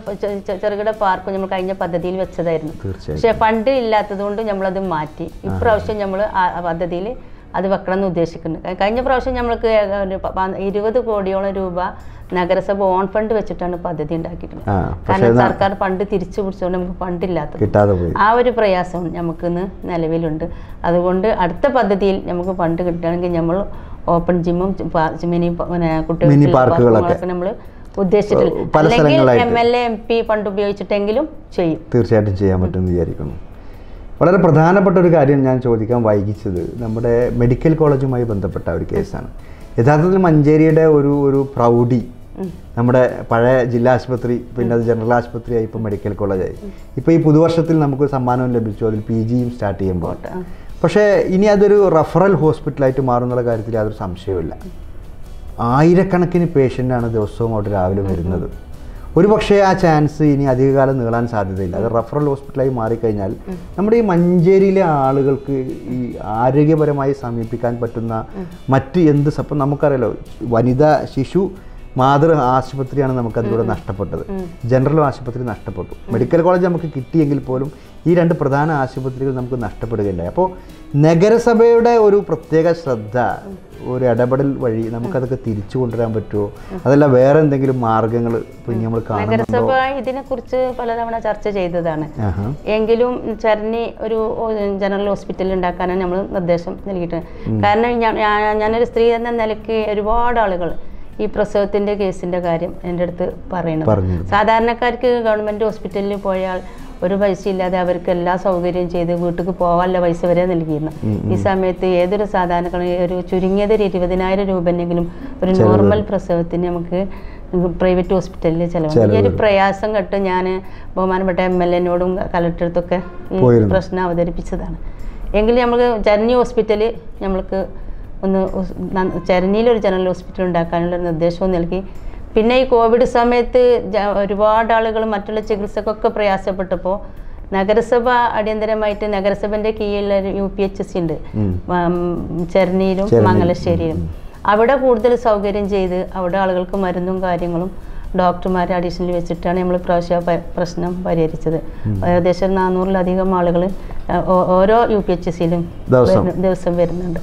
B: ചെറുകിട പാർക്ക് നമ്മൾ കഴിഞ്ഞ പദ്ധതിയിൽ വെച്ചതായിരുന്നു
A: തീർച്ചയായും
B: പക്ഷെ ഫണ്ട് ഇല്ലാത്തത് കൊണ്ട് നമ്മളത് മാറ്റി ഇപ്രാവശ്യം നമ്മൾ ആ പദ്ധതിയിൽ അത് വെക്കണം എന്ന് ഉദ്ദേശിക്കുന്നുണ്ട് ക- കഴിഞ്ഞ പ്രാവശ്യം നമ്മൾക്ക് ഒരു പ- പ- ഇരുപത് കോടിയോളം രൂപ നഗരസഭ ഓൺ ഫണ്ട് വെച്ചിട്ടാണ് പദ്ധതി ഉണ്ടാക്കിയിട്ടുള്ളത്
A: ആ പക്ഷേ
B: കാരണം സർക്കാർ ഫണ്ട് തിരിച്ചു പിടിച്ചുകൊണ്ട് നമുക്ക് ഫണ്ടില്ലാത്തത്
A: കിട്ടാതെ പോയി
B: ആ ഒരു പ്രയാസം നമുക്കിന്ന് നിലവിലുണ്ട് അതുകൊണ്ട് അടുത്ത പദ്ധതിയിൽ നമുക്ക് ഫണ്ട് കിട്ടുകയാണെങ്കിൽ നമ്മൾ ഓപ്പൺ ജിമ്മും മിനി പിന്നെ
A: Mini
B: കുട്ടികൾക്ക്
A: പാർക്കുകളൊക്കെ.
B: നമ്മൾ ഉദ്ദേശിച്ചിട്ടില്ല
A: പല
B: അല്ലെങ്കിൽ
A: സ്ഥലങ്ങളായിട്ട്.
B: M L A M P fund ഉപയോഗിച്ചിട്ടെങ്കിലും ചെയ്യും
A: തീർച്ചയായിട്ടും ചെയ്യാൻ പറ്റുമെന്ന് വിചാരിക്കുന്നു വളരെ പ്രധാനപ്പെട്ട ഒരു കാര്യം ഞാൻ ചോദിക്കാൻ വൈകിച്ചത് നമ്മുടെ മെഡിക്കൽ കോളേജുമായി ബന്ധപ്പെട്ട ഒരു കേസാണ് യഥാർത്ഥത്തിൽ മഞ്ചേരിയുടെ ഒരു ഒരു പ്രൗഢി നമ്മുടെ പഴയ ജില്ലാ ആശുപത്രി പിന്നെ അത് ജനറൽ ആശുപത്രിയായി ഇപ്പോൾ മെഡിക്കൽ കോളേജായി ഇപ്പോൾ ഈ പുതുവർഷത്തിൽ നമുക്ക് സമ്മാനവും ലഭിച്ചു അതിൽ പി ജിയും സ്റ്റാർട്ട് ചെയ്യുമ്പോൾ
B: ആ.
A: പക്ഷേ ഇനി അതൊരു റഫറൽ ഹോസ്പിറ്റലായിട്ട് മാറുന്നുള്ള കാര്യത്തിൽ യാതൊരു സംശയവുമില്ല ആയിരക്കണക്കിന് പേഷ്യൻ്റാണ് ദിവസവും അവിടെ രാവിലെ വരുന്നത് ഒരു പക്ഷേ ആ ചാൻസ് ഇനി അധികകാലം നീളാൻ സാധ്യതയില്ല അത് റഫറൽ ഹോസ്പിറ്റലായി മാറിക്കഴിഞ്ഞാൽ നമ്മുടെ ഈ മഞ്ചേരിയിലെ ആളുകൾക്ക് ഈ ആരോഗ്യപരമായി സമീപിക്കാൻ പറ്റുന്ന മറ്റ് എന്ത് സപ്പം നമുക്കറിയാലോ വനിതാ ശിശു മാതൃ ആശുപത്രിയാണ് നമുക്ക് അതിലൂടെ നഷ്ടപ്പെട്ടത് ജനറൽ ആശുപത്രി നഷ്ടപ്പെട്ടു മെഡിക്കൽ കോളേജ് നമുക്ക് കിട്ടിയെങ്കിൽ പോലും ഈ രണ്ട് പ്രധാന ആശുപത്രികൾ നമുക്ക് നഷ്ടപ്പെടുകയുണ്ടായി അപ്പോൾ നഗരസഭയുടെ ഒരു പ്രത്യേക ശ്രദ്ധ ഒരു ഇടപെടൽ വഴി നമുക്കതൊക്കെ തിരിച്ചു കൊണ്ടുവരാൻ പറ്റുമോ അതല്ല വേറെ എന്തെങ്കിലും മാർഗങ്ങൾ പിന്നെ നമ്മൾ കാണുന്നുണ്ടോ
B: നഗരസഭ ഇതിനെക്കുറിച്ച് പലതവണ ചർച്ച ചെയ്തതാണ്
A: ആഹാ
B: എങ്കിലും ചരണി ഒരു ഓ- ജനറൽ ഹോസ്പിറ്റൽ ഉണ്ടാക്കാനാണ് നമ്മൾ നിർദ്ദേശം നൽകിയിട്ടുണ്ട് കാരണം ഞാൻ- ഞാൻ- ഞാനൊരു സ്ത്രീ എന്ന നിലയ്ക്ക് ഒരുപാട് ആളുകൾ ഈ പ്രസവത്തിന്റെ കേസിന്റെ കാര്യം എൻ്റെ അടുത്ത് പറയുന്നത്
A: പറഞ്ഞു
B: സാധാരണക്കാർക്ക് ഗവൺമെന്റ് ഹോസ്പിറ്റലിൽ പോയാൽ ഒരു പൈസ ഇല്ലാതെ അവർക്ക് എല്ലാ സൗകര്യവും ചെയ്ത് വീട്ടിൽ പോകാനുള്ള പൈസ വരെ നൽകിയിരുന്നു ഈ സമയത്ത് ഏതൊരു സാധാരണക്കാരനും ഒരു ചുരുങ്ങിയത് ഒരു ഇരുപതിനായിരം രൂപയെങ്കിലും ഒരു നോർമൽ പ്രസവത്തിന് നമുക്ക് പ്രൈവറ്റ് ഹോസ്പിറ്റലിൽ ചിലവ് ഈ ഒരു പ്രയാസം കേട്ട് ഞാൻ ബഹുമാനപ്പെട്ട എം എൽ എനോടും കളക്ടറത്തൊക്കെ ഈ
A: പോയിരുന്നു.
B: പ്രശ്നം അവതരിപ്പിച്ചതാണ് എങ്കിലും നമുക്ക് ചരഞ്ഞി ഹോസ്പിറ്റൽ നമ്മൾക്ക് ഒന്ന് ഉസ്- ന- ചരഞ്ഞിയിലൊരു ജനറൽ ഹോസ്പിറ്റൽ ഉണ്ടാക്കാനുള്ള ഒരു നിർദ്ദേശവും നൽകി പിന്നെ ഈ കോവിഡ് സമയത്ത് ജ- ഒരുപാട് ആളുകൾ മറ്റുള്ള ചികിത്സക്കൊക്കെ പ്രയാസപ്പെട്ടപ്പോൾ നഗരസഭ അടിയന്തരമായിട്ട് നഗരസഭൻ്റെ കീഴിലുള്ള ഒരു യു പി എച്ച് എസ് ഉണ്ട്
A: ഉം.
B: ഉം, ചെർണിയിലും
A: ചെർണിയിൽ.
B: മംഗലശ്ശേരിയിലും അവിടെ കൂടുതൽ സൗകര്യം ചെയ്ത് അവിടെ ആളുകൾക്ക് മരുന്നും കാര്യങ്ങളും ഡോക്ടർമാരെ അഡീഷണൽ വെച്ചിട്ടാണ് നമ്മൾ പ്രാവശ്യ പ്രശ്നം പരിഹരിച്ചത് ഏകദേശം ഒരു നാനൂറിലധികം ആളുകൾ ഓരോ യു പി എച്ച് എസിലും
A: ദിവസം.
B: ദിവസം വരുന്നുണ്ട്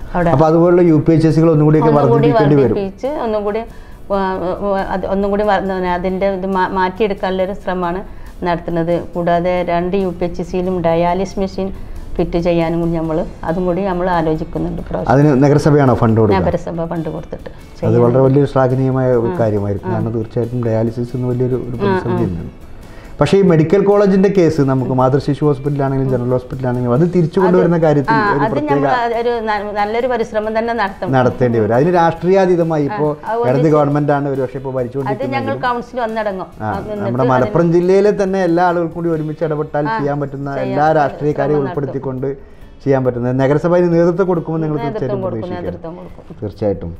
B: അവിടെ
A: അപ്പോൾ അതുപോലുള്ള യു പി എച്ച് എസ് സികൾ ഒന്നും കൂടിയൊക്കെ
B: ഒന്നും കൂടി
A: വർദ്ധിപ്പിക്കേണ്ടി വരും
B: വർദ്ധിപ്പിച്ച് ഒന്നും കൂടി ആ, ആ, അത് ഒന്നും കൂടി വർ- പിന്നെ അതിൻ്റെ ഇത് മാ- മാറ്റിയെടുക്കാനുള്ള ഒരു ശ്രമമാണ് നടത്തുന്നത് കൂടാതെ രണ്ട് യു പി എച്ച് സിയിലും ഡയാലിസ് മെഷീൻ ഫിറ്റ് ചെയ്യാനും കൂടി നമ്മൾ അതും കൂടി നമ്മൾ ആലോചിക്കുന്നുണ്ട് ഇപ്രാവശ്യം.
A: അതിന് നഗരസഭയാണോ ഫണ്ട് കൊടുക്കുക
B: നഗരസഭ ഫണ്ട് കൊടുത്തിട്ട്
A: അത് വളരെ വലിയൊരു ശ്ലാഘനീയമായ ഒരു കാര്യമായിരിക്കും കാരണം തീർച്ചയായിട്ടും ഡയാലിസിസ് എന്ന് വലിയൊരു ഒരു പ്രതിസന്ധി തന്നെയാണ് പക്ഷേ ഈ മെഡിക്കൽ കോളേജിന്റെ കേസ് നമുക്ക് മാതൃശിശു ഹോസ്പിറ്റലാണെങ്കിലും ജനറൽ ഹോസ്പിറ്റലാണെങ്കിലും അത് തിരിച്ചു കൊണ്ടുവരുന്ന കാര്യത്തിൽ
B: ആ
A: ഒരു
B: അത്
A: പ്രത്യേക
B: നമ്മൾ ഒരു ന- നല്ലൊരു പരിശ്രമം തന്നെ നടത്തും
A: നടത്തേണ്ടി വരും അതിന് രാഷ്ട്രീയാതീതമായി ഇപ്പോൾ ഇടത് ഗവൺമെന്റ് ആണ് ഒരു പക്ഷേ ഇപ്പോൾ
B: അത്
A: ഭരിച്ചുകൊണ്ടിരിക്കുന്നത്
B: ഞങ്ങൾ കൗൺസിൽ വന്നടങ്ങും
A: ആ, നമ്മുടെ മലപ്പുറം ജില്ലയിലെ തന്നെ എല്ലാ ആളുകൾക്കും കൂടി ഒരുമിച്ച് ഇടപെട്ടാൽ ചെയ്യാൻ പറ്റുന്ന എല്ലാ രാഷ്ട്രീയക്കാരെയും ഉൾപ്പെടുത്തിക്കൊണ്ട് ചെയ്യാൻ പറ്റുന്നത് നഗരസഭ അതിന് നേതൃത്വം കൊടുക്കുമ്പോൾ നിങ്ങൾ
B: നേതൃത്വം
A: തീർച്ചയായിട്ടും
B: കൊടുക്കും
A: പ്രതീക്ഷിക്കണം
B: നേതൃത്വം കൊടുക്കും
A: തീർച്ചയായിട്ടും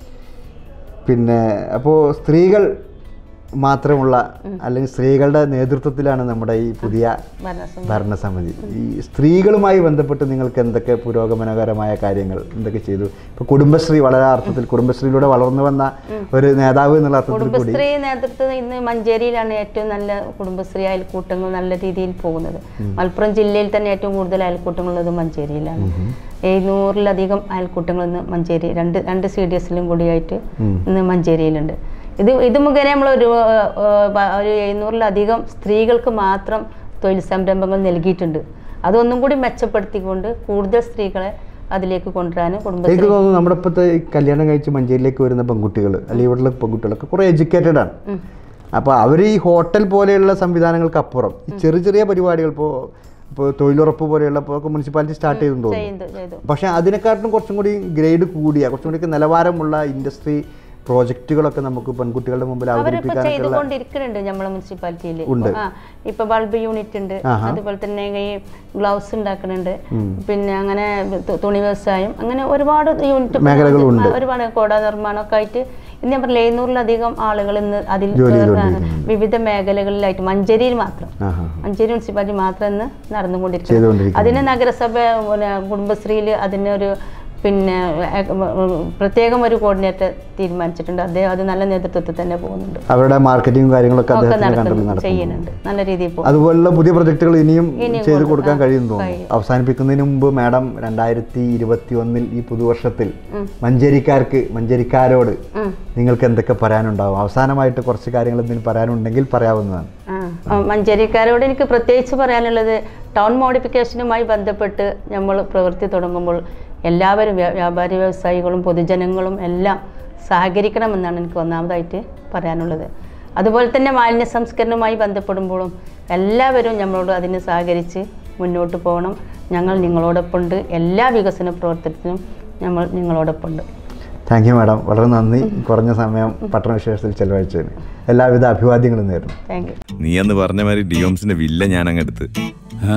A: പിന്നെ അപ്പോൾ സ്ത്രീകൾ മാത്രമുള്ള അല്ലെങ്കിൽ സ്ത്രീകളുടെ നേതൃത്വത്തിലാണ് നമ്മുടെ ഈ പുതിയ
B: ഭരണസമിതി
A: ഭരണസമിതി ഈ സ്ത്രീകളുമായി ബന്ധപ്പെട്ട് നിങ്ങൾക്ക് എന്തൊക്കെ പുരോഗമനകരമായ കാര്യങ്ങൾ എന്തൊക്കെ ചെയ്തു ഇപ്പോൾ കുടുംബശ്രീ വളരെ അർത്ഥത്തിൽ കുടുംബശ്രീയിലൂടെ വളർന്നു വന്ന ഒരു നേതാവ് എന്നുള്ള അർത്ഥത്തിൽ കൂടി
B: കുടുംബശ്രീ നേതൃത്വം ഇന്ന് മഞ്ചേരിയിലാണ് ഏറ്റവും നല്ല കുടുംബശ്രീ അയൽക്കൂട്ടങ്ങൾ നല്ല രീതിയിൽ പോകുന്നത് മലപ്പുറം ജില്ലയിൽ തന്നെ ഏറ്റവും കൂടുതൽ അയൽക്കൂട്ടങ്ങളുള്ളത് മഞ്ചേരിയിലാണ് എഴുന്നൂറിലധികം അയൽക്കൂട്ടങ്ങൾ ഇന്ന് മഞ്ചേരി രണ്ട് രണ്ട് സി ഡി എസിലും കൂടിയായിട്ട്
A: ഉം.
B: ഇന്ന് മഞ്ചേരിയിലുണ്ട് ഇത് ഇത് മുഖേന നമ്മൾ ഒരു ഏഹ്, പ- ഒരു എഴുന്നൂറിലധികം സ്ത്രീകൾക്ക് മാത്രം തൊഴിൽ സംരംഭങ്ങൾ നൽകിയിട്ടുണ്ട് അതൊന്നും കൂടി മെച്ചപ്പെടുത്തിക്കൊണ്ട് കൂടുതൽ സ്ത്രീകളെ അതിലേക്ക് കൊണ്ടുവരാനും
A: എനിക്ക്
B: കുടുംബശ്രീ
A: തോന്നുന്നു നമ്മുടെ ഇപ്പോഴത്തെ ഈ കല്യാണം കഴിച്ച് മഞ്ചേരിയിലേക്ക് വരുന്ന പെൺകുട്ടികൾ അല്ലെങ്കിൽ ഇവിടെയുള്ള പെൺകുട്ടികളൊക്കെ കുറേ എഡ്യൂക്കേറ്റഡ് ആണ്
B: ഉം.
A: അപ്പോൾ അവർ ഈ ഹോട്ടൽ പോലെയുള്ള സംവിധാനങ്ങൾക്ക് അപ്പുറം ഈ ചെറിയ ചെറിയ പരിപാടികൾ ഇപ്പോൾ ഇപ്പോൾ തൊഴിലുറപ്പ് പോലെയുള്ള ഇപ്പോൾ മുനിസിപ്പാലിറ്റി സ്റ്റാർട്ട് ചെയ്തെന്ന് തോന്നുന്നു
B: ചെയ്തു ചെയ്തു
A: പക്ഷേ അതിനെക്കാട്ടിലും കുറച്ചും കൂടി ഗ്രേഡ് കൂടിയ കുറച്ചും കൂടി നിലവാരമുള്ള ഇൻഡസ്ട്രി പ്രോജക്റ്റുകളൊക്കെ നമുക്ക് പെൺകുട്ടികളുടെ മുമ്പിൽ
B: അവരിപ്പോ
A: അവതരിപ്പിക്കാനൊക്കെയുള്ള
B: ചെയ്തുകൊണ്ടിരിക്കുന്നുണ്ട് നമ്മളെ മുനിസിപ്പാലിറ്റിയിൽ
A: ഉണ്ട്.
B: ആ ഇപ്പൊ ബൾബ് യൂണിറ്റ് ഉണ്ട്
A: ആഹാ.
B: അതുപോലെ തന്നെ ഈ ഗ്ലൗസ് ഉണ്ടാക്കുന്നുണ്ട് പിന്നെ അങ്ങനെ തു- തുണി വ്യവസായം അങ്ങനെ ഒരുപാട് യൂണിറ്റ്
A: മേഖലകളുണ്ട്.
B: ഒരുപാട് കോട നിർമ്മാണം ഒക്കെ ആയിട്ട് ഇന്ന് ഞാൻ പറഞ്ഞ എഴുന്നൂറിലധികം ആളുകൾ ഇന്ന് അതിൽ
A: ജോലി
B: ചേർന്ന്
A: ചെയ്തുകൊണ്ടിരിക്കുന്നുണ്ട്.
B: വിവിധ മേഖലകളിലായിട്ട് മഞ്ചേരിയിൽ മാത്രം
A: ആഹാ
B: മഞ്ചേരി മുനിസിപ്പാലിറ്റി മാത്രം ഇന്ന് നടന്നുകൊണ്ടിരിക്കുന്നത്
A: ചെയ്തുകൊണ്ടിരിക്കുന്നത്.
B: അതിന് നഗരസഭ പിന്നെ കുടുംബശ്രീയിൽ അതിനൊരു പിന്നെ ഏ- പ്രത്യേകം ഒരു കോർഡിനേറ്റർ തീരുമാനിച്ചിട്ടുണ്ട് അദ്ദേഹം അത് നല്ല നേതൃത്വത്തിൽ തന്നെ പോകുന്നുണ്ട്
A: അവരുടെ മാർക്കറ്റിംഗ് കാര്യങ്ങളൊക്കെ
B: ഒക്കെ
A: അദ്ദേഹത്തിന്റെ കണ്ടറിൽ
B: നടത്തുന്നു
A: നടത്തുന്നു
B: ചെയ്യുന്നുണ്ട് നല്ല രീതിയിൽ പോകും
A: അതുപോലുള്ള പുതിയ പ്രൊജക്ടുകൾ ഇനിയും
B: ഇനിയും
A: ചെയ്തു
B: കൊടുക്കാം.
A: കൊടുക്കാൻ കഴിയുന്നു തോന്നുന്നു
B: കഴിയും.
A: അവസാനിപ്പിക്കുന്നതിന് മുമ്പ് മാഡം രണ്ടായിരത്തി ഇരുപത്തി ഒന്നിൽ ഈ പുതുവർഷത്തിൽ മഞ്ചേരിക്കാർക്ക് മഞ്ചേരിക്കാരോട്
B: ഉം.
A: നിങ്ങൾക്ക് എന്തൊക്കെ പറയാനുണ്ടാവും അവസാനമായിട്ട് കുറച്ച് കാര്യങ്ങൾ എന്തെങ്കിലും പറയാനുണ്ടെങ്കിൽ പറയാവുന്നതാണ്
B: ആ, ആ, മഞ്ചേരിക്കാരോട് എനിക്ക് പ്രത്യേകിച്ച് പറയാനുള്ളത് ടൗൺ മോഡിഫിക്കേഷനുമായി ബന്ധപ്പെട്ട് നമ്മൾ പ്രവൃത്തി തുടങ്ങുമ്പോൾ എല്ലാവരും വ്യ- വ്യാപാരി വ്യവസായികളും പൊതുജനങ്ങളും എല്ലാം സഹകരിക്കണമെന്നാണ് എനിക്ക് ഒന്നാമതായിട്ട് പറയാനുള്ളത് അതുപോലെ തന്നെ മാലിന്യ സംസ്കരണവുമായി ബന്ധപ്പെടുമ്പോഴും എല്ലാവരും നമ്മളോട് അതിന് സഹകരിച്ച് മുന്നോട്ട് പോകണം ഞങ്ങൾ നിങ്ങളോടൊപ്പമുണ്ട് എല്ലാ വികസന പ്രവർത്തനത്തിനും നമ്മൾ നിങ്ങളോടൊപ്പമുണ്ട്
A: താങ്ക് യു മാഡം വളരെ നന്ദി കുറഞ്ഞ സമയം പട്ടണവിശേഷത്തിൽ ചെലവഴിച്ചതിന് എല്ലാവിധ അഭിവാദ്യങ്ങളും നേരുന്നു
B: താങ്ക് യു
C: നീ അന്ന് പറഞ്ഞ മാതിരി ഡിയോംസിന്റെ വില്ല ഞാൻ അങ്ങ് എടുത്ത്
D: ആ?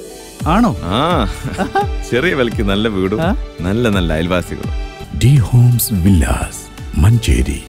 D: ആണോ
C: ആ ചെറിയ വിലക്ക് നല്ല വീടും നല്ല നല്ല അയൽവാസികളും
E: ഡി ഹോംസ് വില്ലാസ് മഞ്ചേരി